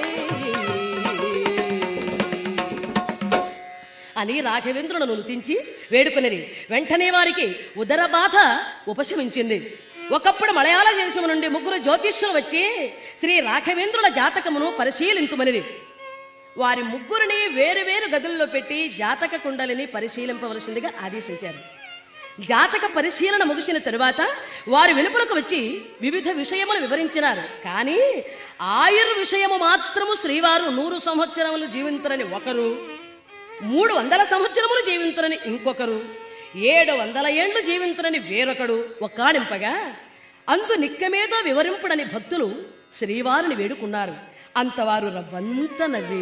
అని రాఘవేంద్రుడు నులితించి వేడుకునేది వెంటనే వారికి ఉదర బాధ ఉపశమించింది ఒకప్పుడు మలయాళ దేశం నుండి ముగ్గురు జ్యోతిష్యులు వచ్చి శ్రీ రాఘవేంద్రుల జాతకమును పరిశీలించుమనిది వారి ముగ్గురిని వేరు వేరు గదుల్లో పెట్టి జాతక కుండలిని పరిశీలింపవలసిందిగా ఆదేశించారు జాతక పరిశీలన ముగిసిన తరువాత వారు వెలుపలకు వచ్చి వివిధ విషయములు వివరించినారు కానీ ఆయుర్ విషయము మాత్రము శ్రీవారు నూరు సంవత్సరములు జీవించరని ఒకరు మూడు వందల సంవత్సరములు జీవించునని ఇంకొకరు ఏడు వందల ఏండ్లు జీవించునని వేరొకడు ఒక్కాణింపగా అందు నిక్కమేదో వివరింపుడని భక్తులు శ్రీవారిని వేడుకున్నారు అంతవారు రవ్వంత నవ్వి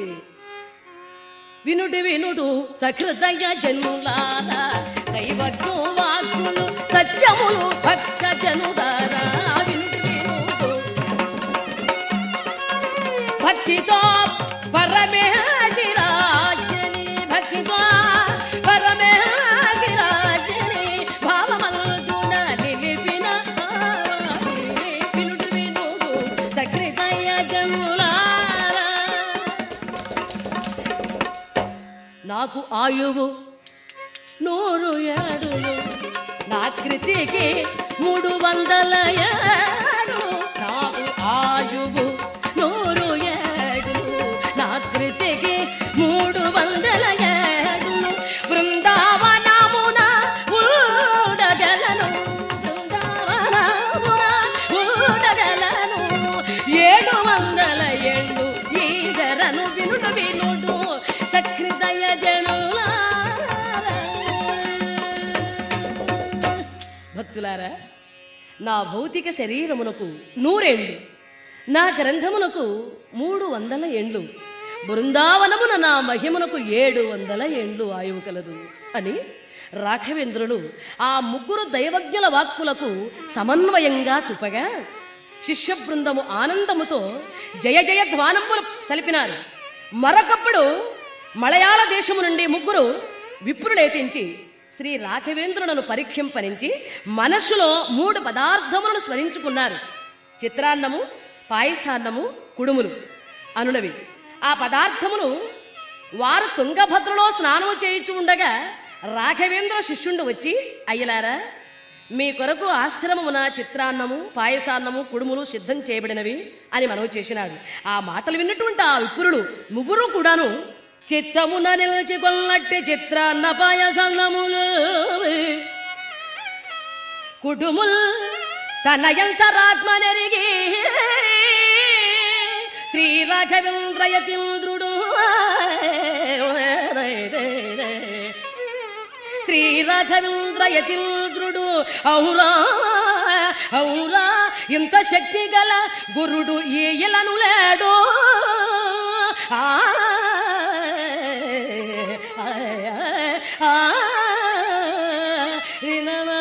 వినుడి వినుడు సహృదయ జనులాల దైవజ్ఞో వాక్కులు సత్యములు భక్త జనుదారా వినుడి వినుడు భక్తితో పరమేశిరాజని భక్తితో పరమేశిరాజని భావమల్దున నిలిపిన భావాన్ని వినుడు వినుడు సకృదయ జనులారా నాకు ఆయువు నూరు ఏడులు నా కృతికి మూడు వందల ఏడు నాకు ఆయువు నూరు ఏడులు నా కృతికి మూడు వందల ఏడులు బృందావనమున ఊడగలను బృందావనమున ఊడగలను ఏడు వందల ఏళ్ళు ఈగరను వినుడు వినుడు సకృదయ జనులారా భక్తులారా నా భౌతిక శరీరమునకు నూరేండ్లు నా గ్రంథమునకు మూడు వందల ఏండ్లు బృందావనమున నా మహిమనకు ఏడు వందల ఏండ్లు ఆయువు కలదు అని రాఘవేంద్రులు ఆ ముగ్గురు దైవజ్ఞుల వాక్కులకు సమన్వయంగా చూపగా శిష్య బృందము ఆనందముతో జయ జయ ధ్వానంబులు సలిపినారు మరొకప్పుడు మలయాళ దేశము నుండి ముగ్గురు విప్రులేతించి శ్రీ రాఘవేంద్రులను పరీక్షింపనించి మనస్సులో మూడు పదార్థములను స్మరించుకున్నారు చిత్రాన్నము పాయసాన్నము కుడుములు అనునవి ఆ పదార్థములు వారు తుంగభద్రలో స్నానము చేయించు ఉండగా రాఘవేంద్ర శిష్యుండు వచ్చి అయ్యలారా మీ కొరకు ఆశ్రమమున చిత్రాన్నము పాయసాన్నము కుడుములు సిద్ధం చేయబడినవి అని మనవి చేసినాడు ఆ మాటలు విన్నటువంటి ఆ విపురుడు ముగ్గురు కూడాను చిత్తమున నిలిచి కొల్లట్టి చిత్రాన్న పాయసాన్నములు కుటుంబుల్ తన యంతరాత్మ నెరిగి శ్రీ రాఘవేంద్రయతీంద్రుడు శ్రీ రాఘవేంద్రయతీంద్రుడు ఔరా ఔరా ఇంత శక్తి గల గురుడు ఈయలను లేడు ఆ, ఆ, ఆ, ఇననా.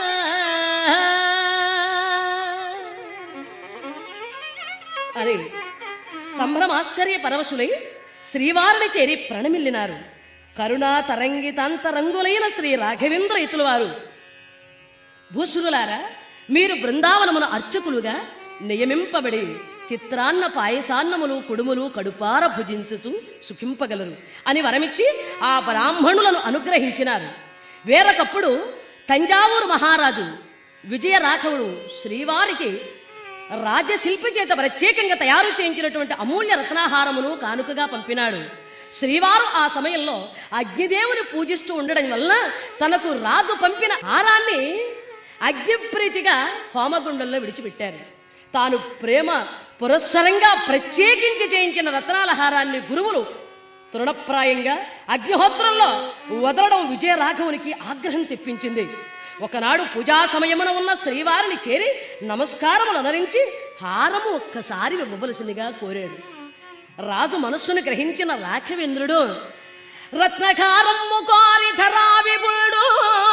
అని సంభ్రమాశ్చర్య పరవశులై శ్రీవారిని చేరి ప్రణమిల్లినారు కరుణా తరంగితాంతరంగులైన శ్రీ రాఘవేంద్ర ఇతుల వారు భూసురులారా మీరు బృందావనమున అర్చకులుగా నియమింపబడి చిత్రాన్న పాయసాన్నములు కుడుములు కడుపార భుజించుచు సుఖింపగలరు అని వరమిచ్చి ఆ బ్రాహ్మణులను అనుగ్రహించినారు వేరొకప్పుడు తంజావూరు మహారాజు విజయ రాఘవుడు శ్రీవారికి రాజ్యశిల్పి చేత ప్రత్యేకంగా తయారు చేయించినటువంటి అమూల్య రత్నాహారమును కానుకగా పంపినాడు శ్రీవారు ఆ సమయంలో అగ్నిదేవుని పూజిస్తూ ఉండడం వలన తనకు రాజు పంపిన హారాన్ని అగ్నిప్రీతిగా హోమగుండంలో విడిచిపెట్టారు తాను ప్రేమ పురస్సరంగా ప్రత్యేకించి చేయించిన రత్నాల హారాన్ని గురువులు తృణప్రాయంగా అగ్నిహోత్రంలో వదలడం విజయరాఘవునికి ఆగ్రహం తెప్పించింది ఒకనాడు పూజా సమయమున ఉన్న శ్రీవారిని చేరి నమస్కారములు అనరించి హారము ఒక్కసారి ఇవ్వవలసిందిగా కోరాడు రాజు మనస్సును గ్రహించిన రాఘవేంద్రుడు రత్నకారము కోరి ధరావిపుడు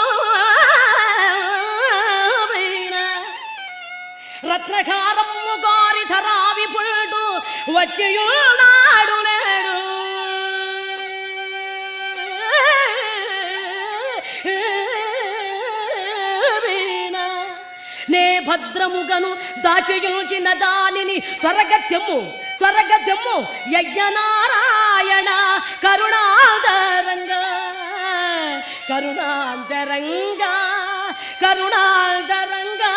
రత్నకారము కోరి ధరావిపుడు వచ్చియున్నాడు నేడు నే భద్రముగను దాచియుచిన దానిని త్వరగత్యము త్వరగత్యము యజ్ఞనారాయణ కరుణాదరంగా కరుణాంతరంగా కరుణాంతరంగా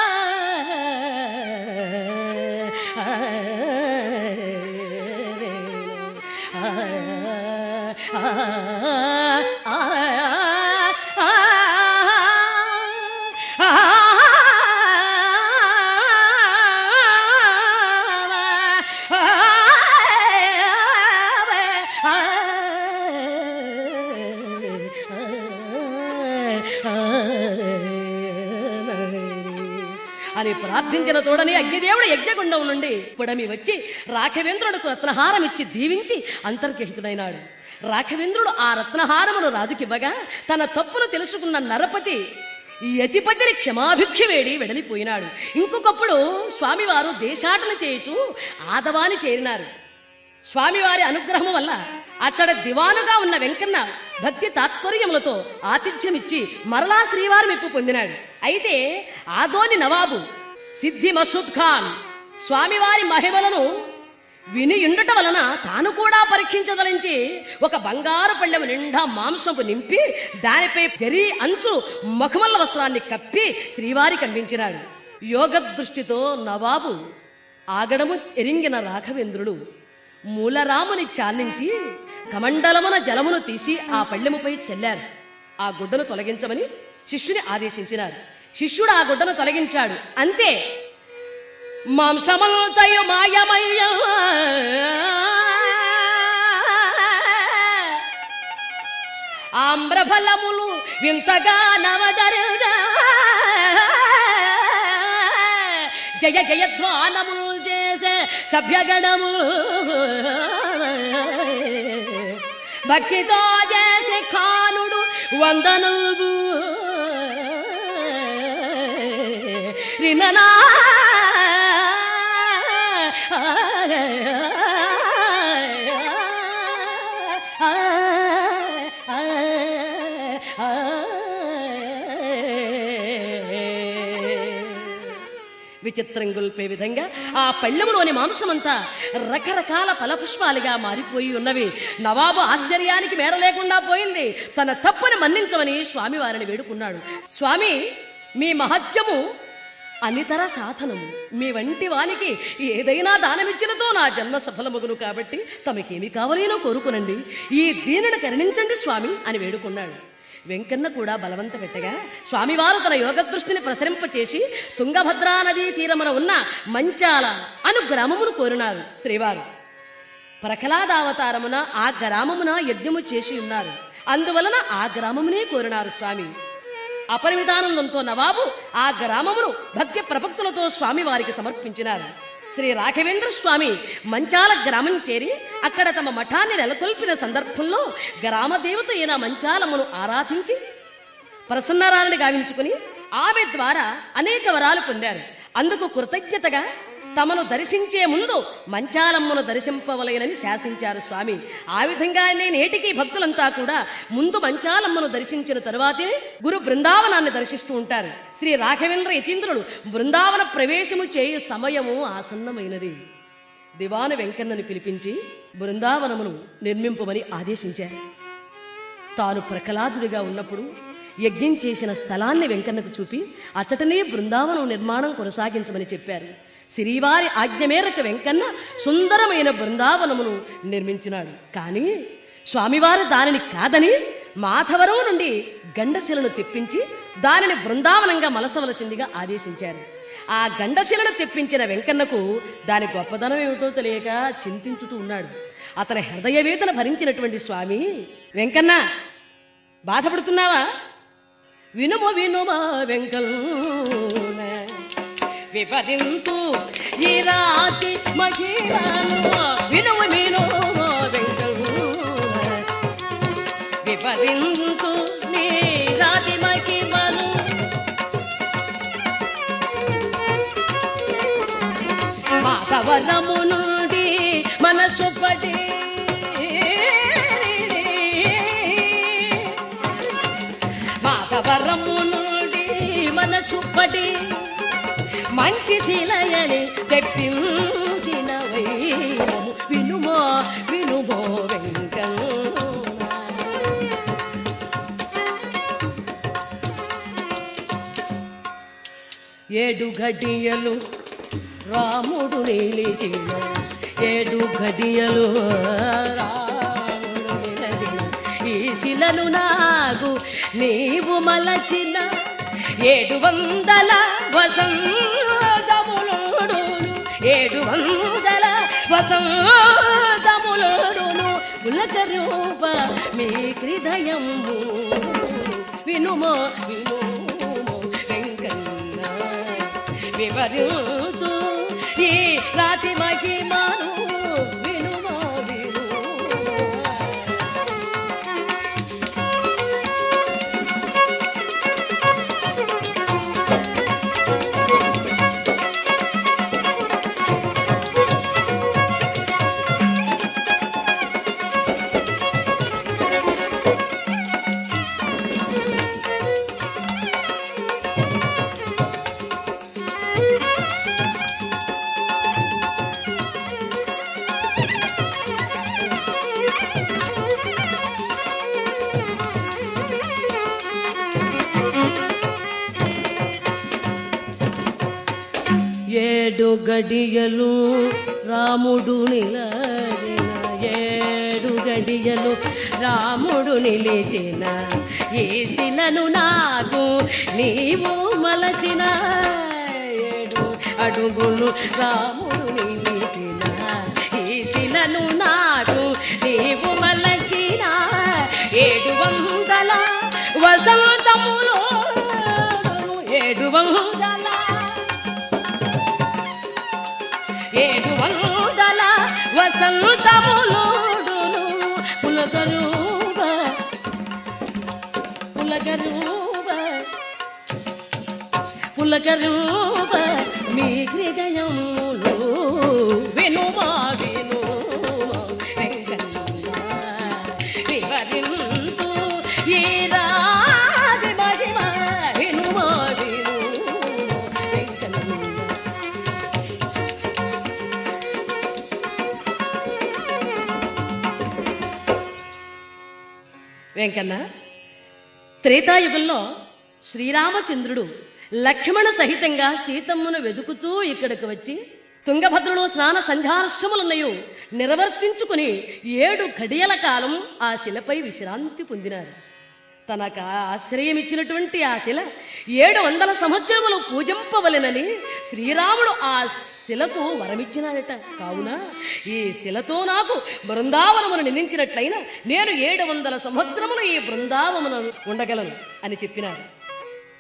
అని ప్రార్థించిన తోడని అగ్నిదేవుడు యజ్ఞగుండం నుండి పుడమి వచ్చి రాఘవేంద్రుడికి రత్నహారం ఇచ్చి దీవించి అంతర్గహితుడైనాడు రాఘవేంద్రుడు ఆ రత్నహారమును రాజుకివ్వగా తన తప్పును తెలుసుకున్న నరపతి ఈ యతిపతిని క్షమాభిక్ష వేడి వెడలిపోయినాడు ఇంకొకప్పుడు స్వామివారు దేశాటన చేయుచు ఆదవాని చేరినారు స్వామివారి అనుగ్రహము వల్ల అచ్చడ దివానుగా ఉన్న వెంకన్న భక్తి తాత్పర్యములతో ఆతిథ్యమిచ్చి మరలా శ్రీవారి మెప్పు పొందినాడు అయితే ఆదోని నవాబు సిద్ధి మసూద్ ఖాన్ స్వామివారి మహిమలను విని ఉండుట వలన తాను కూడా పరీక్షించదలించి ఒక బంగారు పళ్ళెము నిండా మాంసపు నింపి దానిపై జరీ అంచు మఖమల్ల వస్త్రాన్ని కప్పి శ్రీవారికి అందించినాడు యోగ దృష్టితో నవాబు ఆగడము ఎరింగిన రాఘవేంద్రుడు మూలరాముని చాలించి కమండలమున జలమును తీసి ఆ పళ్ళెముపై చెల్లారు ఆ గుడ్డను తొలగించమని శిష్యుని ఆదేశించినారు శిష్యుడు ఆ గుడ్డను తొలగించాడు అంతే మాంసమంతయు మాయమయ్య ఆమ్రఫలములు వింతగా నవదరుజ జయ జయధ్వానములు చేసే సభ్యగణము భక్తితో చేసే ఖానుడు వందనము రిననా విచిత్రం గొల్పే విధంగా ఆ పళ్ళెములోని మాంసమంతా రకరకాల ఫలపుష్పాలుగా మారిపోయి ఉన్నవి నవాబు ఆశ్చర్యానికి మేర లేకుండా పోయింది తన తప్పుని మన్నించమని స్వామి వారిని వేడుకున్నాడు స్వామి మీ మహత్యము అనితర సాధనము మీ వంటి వానికి ఏదైనా దానమిచ్చినతో నా జన్మ సఫలమగును కాబట్టి తమకేమి కావాలేనో కోరుకునండి ఈ దీనుని కరుణించండి స్వామి అని వేడుకున్నాడు వెంకన్న కూడా బలవంత పెట్టగా స్వామివారు తన యోగదృష్టిని ప్రసరింపచేసి తుంగభద్రా నదీ తీరమున ఉన్న మంచాల అను గ్రామమును కోరినారు శ్రీవారు ప్రకలాదావతారమున ఆ గ్రామమున యజ్ఞము చేసి ఉన్నారు అందువలన ఆ గ్రామమునే కోరినారు స్వామి అపరిమితానందంతో నవాబు ఆ గ్రామమును భక్తి ప్రభక్తులతో స్వామివారికి సమర్పించినారు శ్రీ రాఘవేంద్ర స్వామి మంచాల గ్రామం చేరి అక్కడ తమ మఠాన్ని నెలకొల్పిన సందర్భంలో గ్రామ దేవత అయిన మంచాలమ్మను ఆరాధించి ప్రసన్నరాలని గావించుకుని ఆమె ద్వారా అనేక వరాలు పొందారు అందుకు కృతజ్ఞతగా తమను దర్శించే ముందు మంచాలమ్మను దర్శింపవలయనని శాసించారు స్వామి ఆ విధంగానే నేటికి భక్తులంతా కూడా ముందు మంచాలమ్మను దర్శించిన తరువాతే గురు బృందావనాన్ని దర్శిస్తూ ఉంటారు శ్రీ రాఘవేంద్ర యతీంద్రుడు బృందావన ప్రవేశము చేయు సమయము ఆసన్నమైనది దివాన వెంకన్నని పిలిపించి బృందావనమును నిర్మింపమని ఆదేశించారు తాను ప్రకలాదుడిగా ఉన్నప్పుడు యజ్ఞం చేసిన స్థలాన్ని వెంకన్నకు చూపి అచ్చటనే బృందావనం నిర్మాణం కొనసాగించమని చెప్పారు శ్రీవారి ఆజ్ఞ మేరకు వెంకన్న సుందరమైన బృందావనమును నిర్మించినాడు కానీ స్వామివారు దానిని కాదని మాధవరం నుండి గండశిలను తెప్పించి దానిని బృందావనంగా మలసవలసిందిగా ఆదేశించారు ఆ గండశిలను తెప్పించిన వెంకన్నకు దాని గొప్పదనం ఏమిటో తెలియక చింతించుతూ ఉన్నాడు అతని హృదయవేదన భరించినటువంటి స్వామి వెంకన్న బాధపడుతున్నావా వినుమ వినుమ వెంకన్న విపరింతు ఈ రాతి మహిళను వినుమ వినుమ వెంకన్న విపరింతు నీ రాతి మహిమను మాధవనము నుండి మనసు పడి మాధవరము నుండి మనసు పడి మంచి శిలయని తెప్పించిన వైరము వినుమో వినుమో వెంకన్న ఏడు గడియలు రాముడు నిలిచిన ఏడు గడియలు రాముడు నిలచిన ఈ శిలను నాకు నీవు మలచిన ఏడు వందల వసంతములుడు ఏడు వందల వసంతములుడును ఉలక రూప మీ హృదయము వినుమో వినుమో వెంకన్న వివరుతూ ఈ రాతి మహిమను వినుమో వినుమో ఏడు గడియలు రాముడు నిలచిన ఏడు గడియలు రాముడు నిలిచిన ఈ శిలను నాకు నీవు మలచిన ఏడు అడుగులు రాముడు నిలిచిన ఈ శిలను నాకు నీవు మలచిన ఏడు వందల వసంతములు ఏడు వందల ఏడు వందల వసంతములుడును పులగరూప పులగరూప పులగరూప మీ హృదయములు వినుమా వినుమా వెంకన్న వివరింతు ఈ రాది మహిమ వినుమా వినుమా వెంకన్న వెంకన్న త్రేతాయుగంలో శ్రీరామచంద్రుడు లక్ష్మణ సహితంగా సీతమ్మను వెతుకుతూ ఇక్కడికి వచ్చి తుంగభద్రలో స్నాన సంధ్యాష్టములున్నయు నిర్వర్తించుకుని ఏడు ఘడియల కాలం ఆ శిలపై విశ్రాంతి పొందినారు తనకు ఆశ్రయం ఇచ్చినటువంటి ఆ శిల ఏడు వందల సంవత్సరములు పూజింపవలెనని శ్రీరాముడు ఆ శిలకు వరమిచ్చినాడట కావున ఈ శిలతో నాకు బృందావనమును నిర్మించినట్లయినా నేను ఏడు వందల సంవత్సరములు ఈ బృందావనమును ఉండగలను అని చెప్పినాడు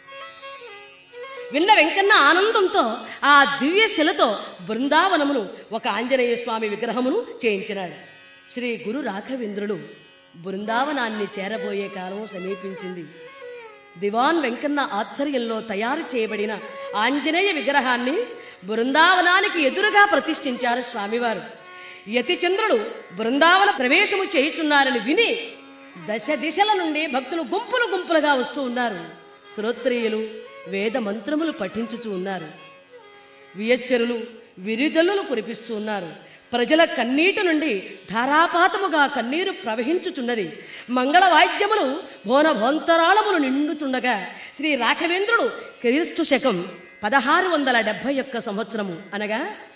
విన్న వెంకన్న ఆనందంతో ఆ దివ్య శిలతో బృందావనమును ఒక ఆంజనేయ స్వామి విగ్రహమును చేయించినాడు శ్రీ గురు రాఘవేంద్రుడు బృందావనాన్ని చేరబోయే కాలం సమీపించింది దివాన్ వెంకన్న ఆధ్వర్యంలో తయారు చేయబడిన ఆంజనేయ విగ్రహాన్ని బృందావనానికి ఎదురుగా ప్రతిష్ఠించారు స్వామివారు యతిచంద్రుడు బృందావన ప్రవేశము చేయుచున్నారని విని దశ దిశల నుండి భక్తులు గుంపులు గుంపులుగా వస్తూ ఉన్నారు శ్రోత్రియులు వేద మంత్రములు పఠించుచూ ఉన్నారు వియచ్చరులు విరిజల్లులు కురిపిస్తూ ఉన్నారు ప్రజల కన్నీటి నుండి ధారాపాతముగా కన్నీరు ప్రవహించుచున్నది మంగళ వాద్యములు భోన భోంతరాళములు నిండుచుండగా శ్రీ రాఘవేంద్రుడు క్రీస్తు శకం పదహారు వందల డెబ్భై ఒక్క సంవత్సరము అనగా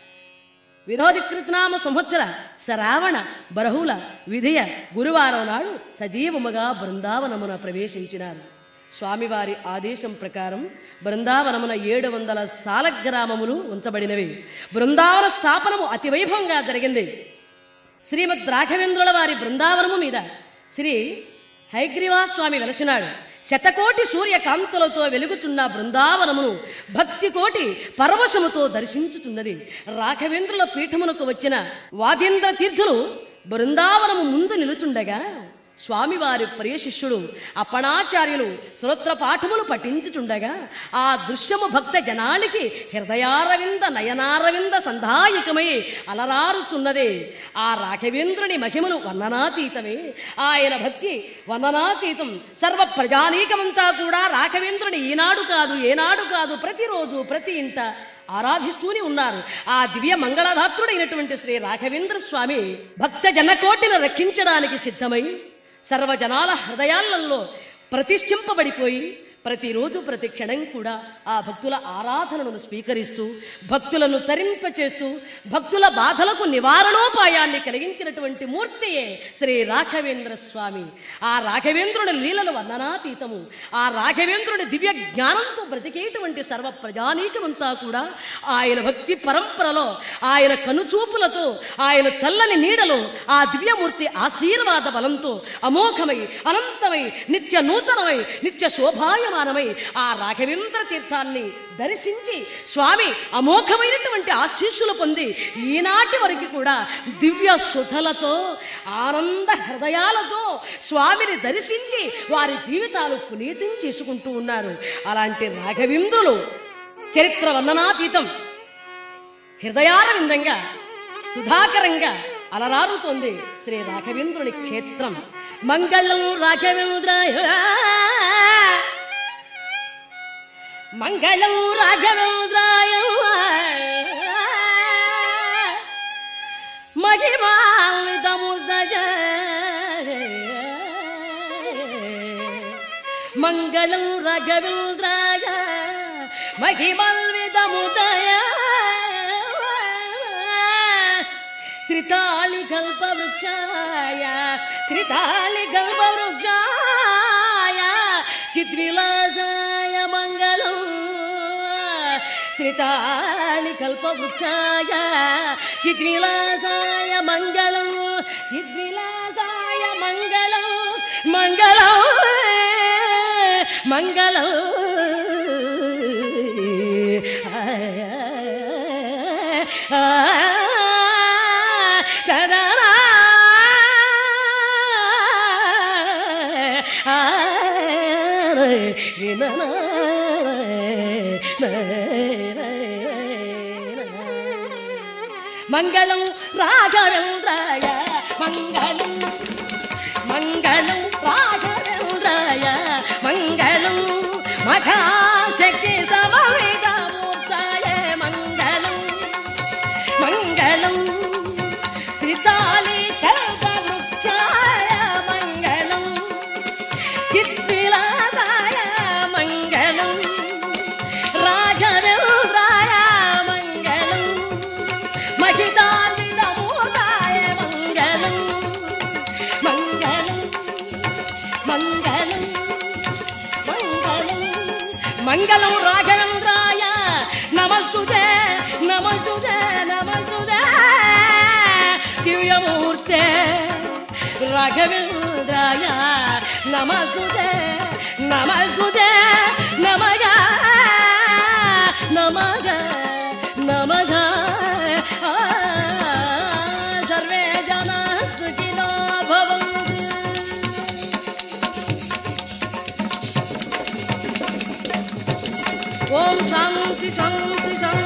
వినోదికృతనామ సంవత్సర శ్రావణ బరహుల విధియ గురువారం నాడు సజీవముగా బృందావనమున ప్రవేశించినారు స్వామివారి ఆదేశం ప్రకారం బృందావనమున ఏడు వందల సాలగ్రామములు ఉంచబడినవి బృందావన స్థాపనము అతి వైభవంగా జరిగింది శ్రీమద్ రాఘవేంద్రుల వారి బృందావనము మీద శ్రీ హైగ్రీవాస్వామి వెలసినాడు శతకోటి సూర్యకాంతులతో వెలుగుతున్న బృందావనమును భక్తి కోటి పరవశముతో దర్శించుతున్నది రాఘవేంద్రుల పీఠమునకు వచ్చిన వాదీంద్ర తీర్థులు బృందావనము ముందు నిలుచుండగా స్వామివారి ప్రియ శిష్యుడు అప్పణాచార్యులు శ్రోత్ర పాఠములు పఠించుచుండగా ఆ దృశ్యము భక్త జనానికి హృదయారవింద నయనారవింద సంధాయకమై అలరారుచున్నదే ఆ రాఘవేంద్రుని మహిమను వర్ణనాతీతమే ఆయన భక్తి వర్ణనాతీతం సర్వ ప్రజానీకమంతా కూడా రాఘవేంద్రుని ఈనాడు కాదు ఏనాడు కాదు ప్రతిరోజు ప్రతి ఇంట ఆరాధిస్తూనే ఉన్నారు ఆ దివ్య మంగళధాత్రుడైనటువంటి శ్రీ రాఘవేంద్ర స్వామి భక్త జనకోటిని రక్షించడానికి సిద్ధమై సర్వజనాల హృదయాలలో ప్రతిష్ఠింపబడిపోయి ప్రతిరోజు ప్రతి క్షణం కూడా ఆ భక్తుల ఆరాధనను స్వీకరిస్తూ భక్తులను తరింపచేస్తూ భక్తుల బాధలకు నివారణోపాయాన్ని కలిగించినటువంటి మూర్తియే శ్రీ రాఘవేంద్ర స్వామి ఆ రాఘవేంద్రుని లీలలు వర్ణనాతీతము ఆ రాఘవేంద్రుని దివ్య జ్ఞానంతో బ్రతికేటువంటి సర్వ ప్రజానీకమంతా కూడా ఆయన భక్తి పరంపరలో ఆయన కనుచూపులతో ఆయన చల్లని నీడలో ఆ దివ్యమూర్తి ఆశీర్వాద బలంతో అమోఘమై అనంతమై నిత్య నూతనమై నిత్య శోభాయమానమై ఆ రాఘవేంద్ర తీర్థాన్ని దర్శించి స్వామి అమోఘమైనటువంటి ఆశీస్సులు పొంది ఈనాటి వరకు కూడా దివ్య సుధలతో ఆనంద హృదయాలతో స్వామిని దర్శించి వారి జీవితాలు పునీతం చేసుకుంటూ ఉన్నారు అలాంటి రాఘవేంద్రులు చరిత్ర వర్ణనాతీతం హృదయారవిందంగా సుధాకరంగా అలరారుతోంది శ్రీ రాఘవేంద్రుని క్షేత్రం మంగళం రాఘవేంద్రాయ మంగళం రాఘవేంద్రాయ మహిమావితముదయ మంగళం రాఘవేంద్రాయ మహిమల్వితముదయ శ్రీతాళి కల్పవృక్షాయ శ్రీతాళి కల్పవృక్షాయ చిద్విలాసాయ మంగళం శ్రీతాళి కల్పవృక్షాయ చిద్విలాసాయ మంగళం చిద్విలాసాయ మంగళం మంగళం మంగళం మంగళం రాఘవేంద్రాయ మంగళం మంగళం రాఘవేంద్రాయ మంగళం మఠాశక్తి సమవేద మూర్తాయ మంగళం మంగళం శ్రీతాళి కల్పవృక్షాయ మంగళం చిత్విలాసాయ మంగళం రాఘవేంద్రాయ మంగళం మహితాలితమూతాయ మంగళం మంగళం మంగళం మంగళం మంగళం రాఘవేంద్రాయ నమస్తుతే నమస్తుతే నమస్తుతే దివ్యమూర్తే రాఘవేంద్రాయ నమస్తుతే నమస్తుతే నమగా ఓం శాంతి శాంతి శాంతి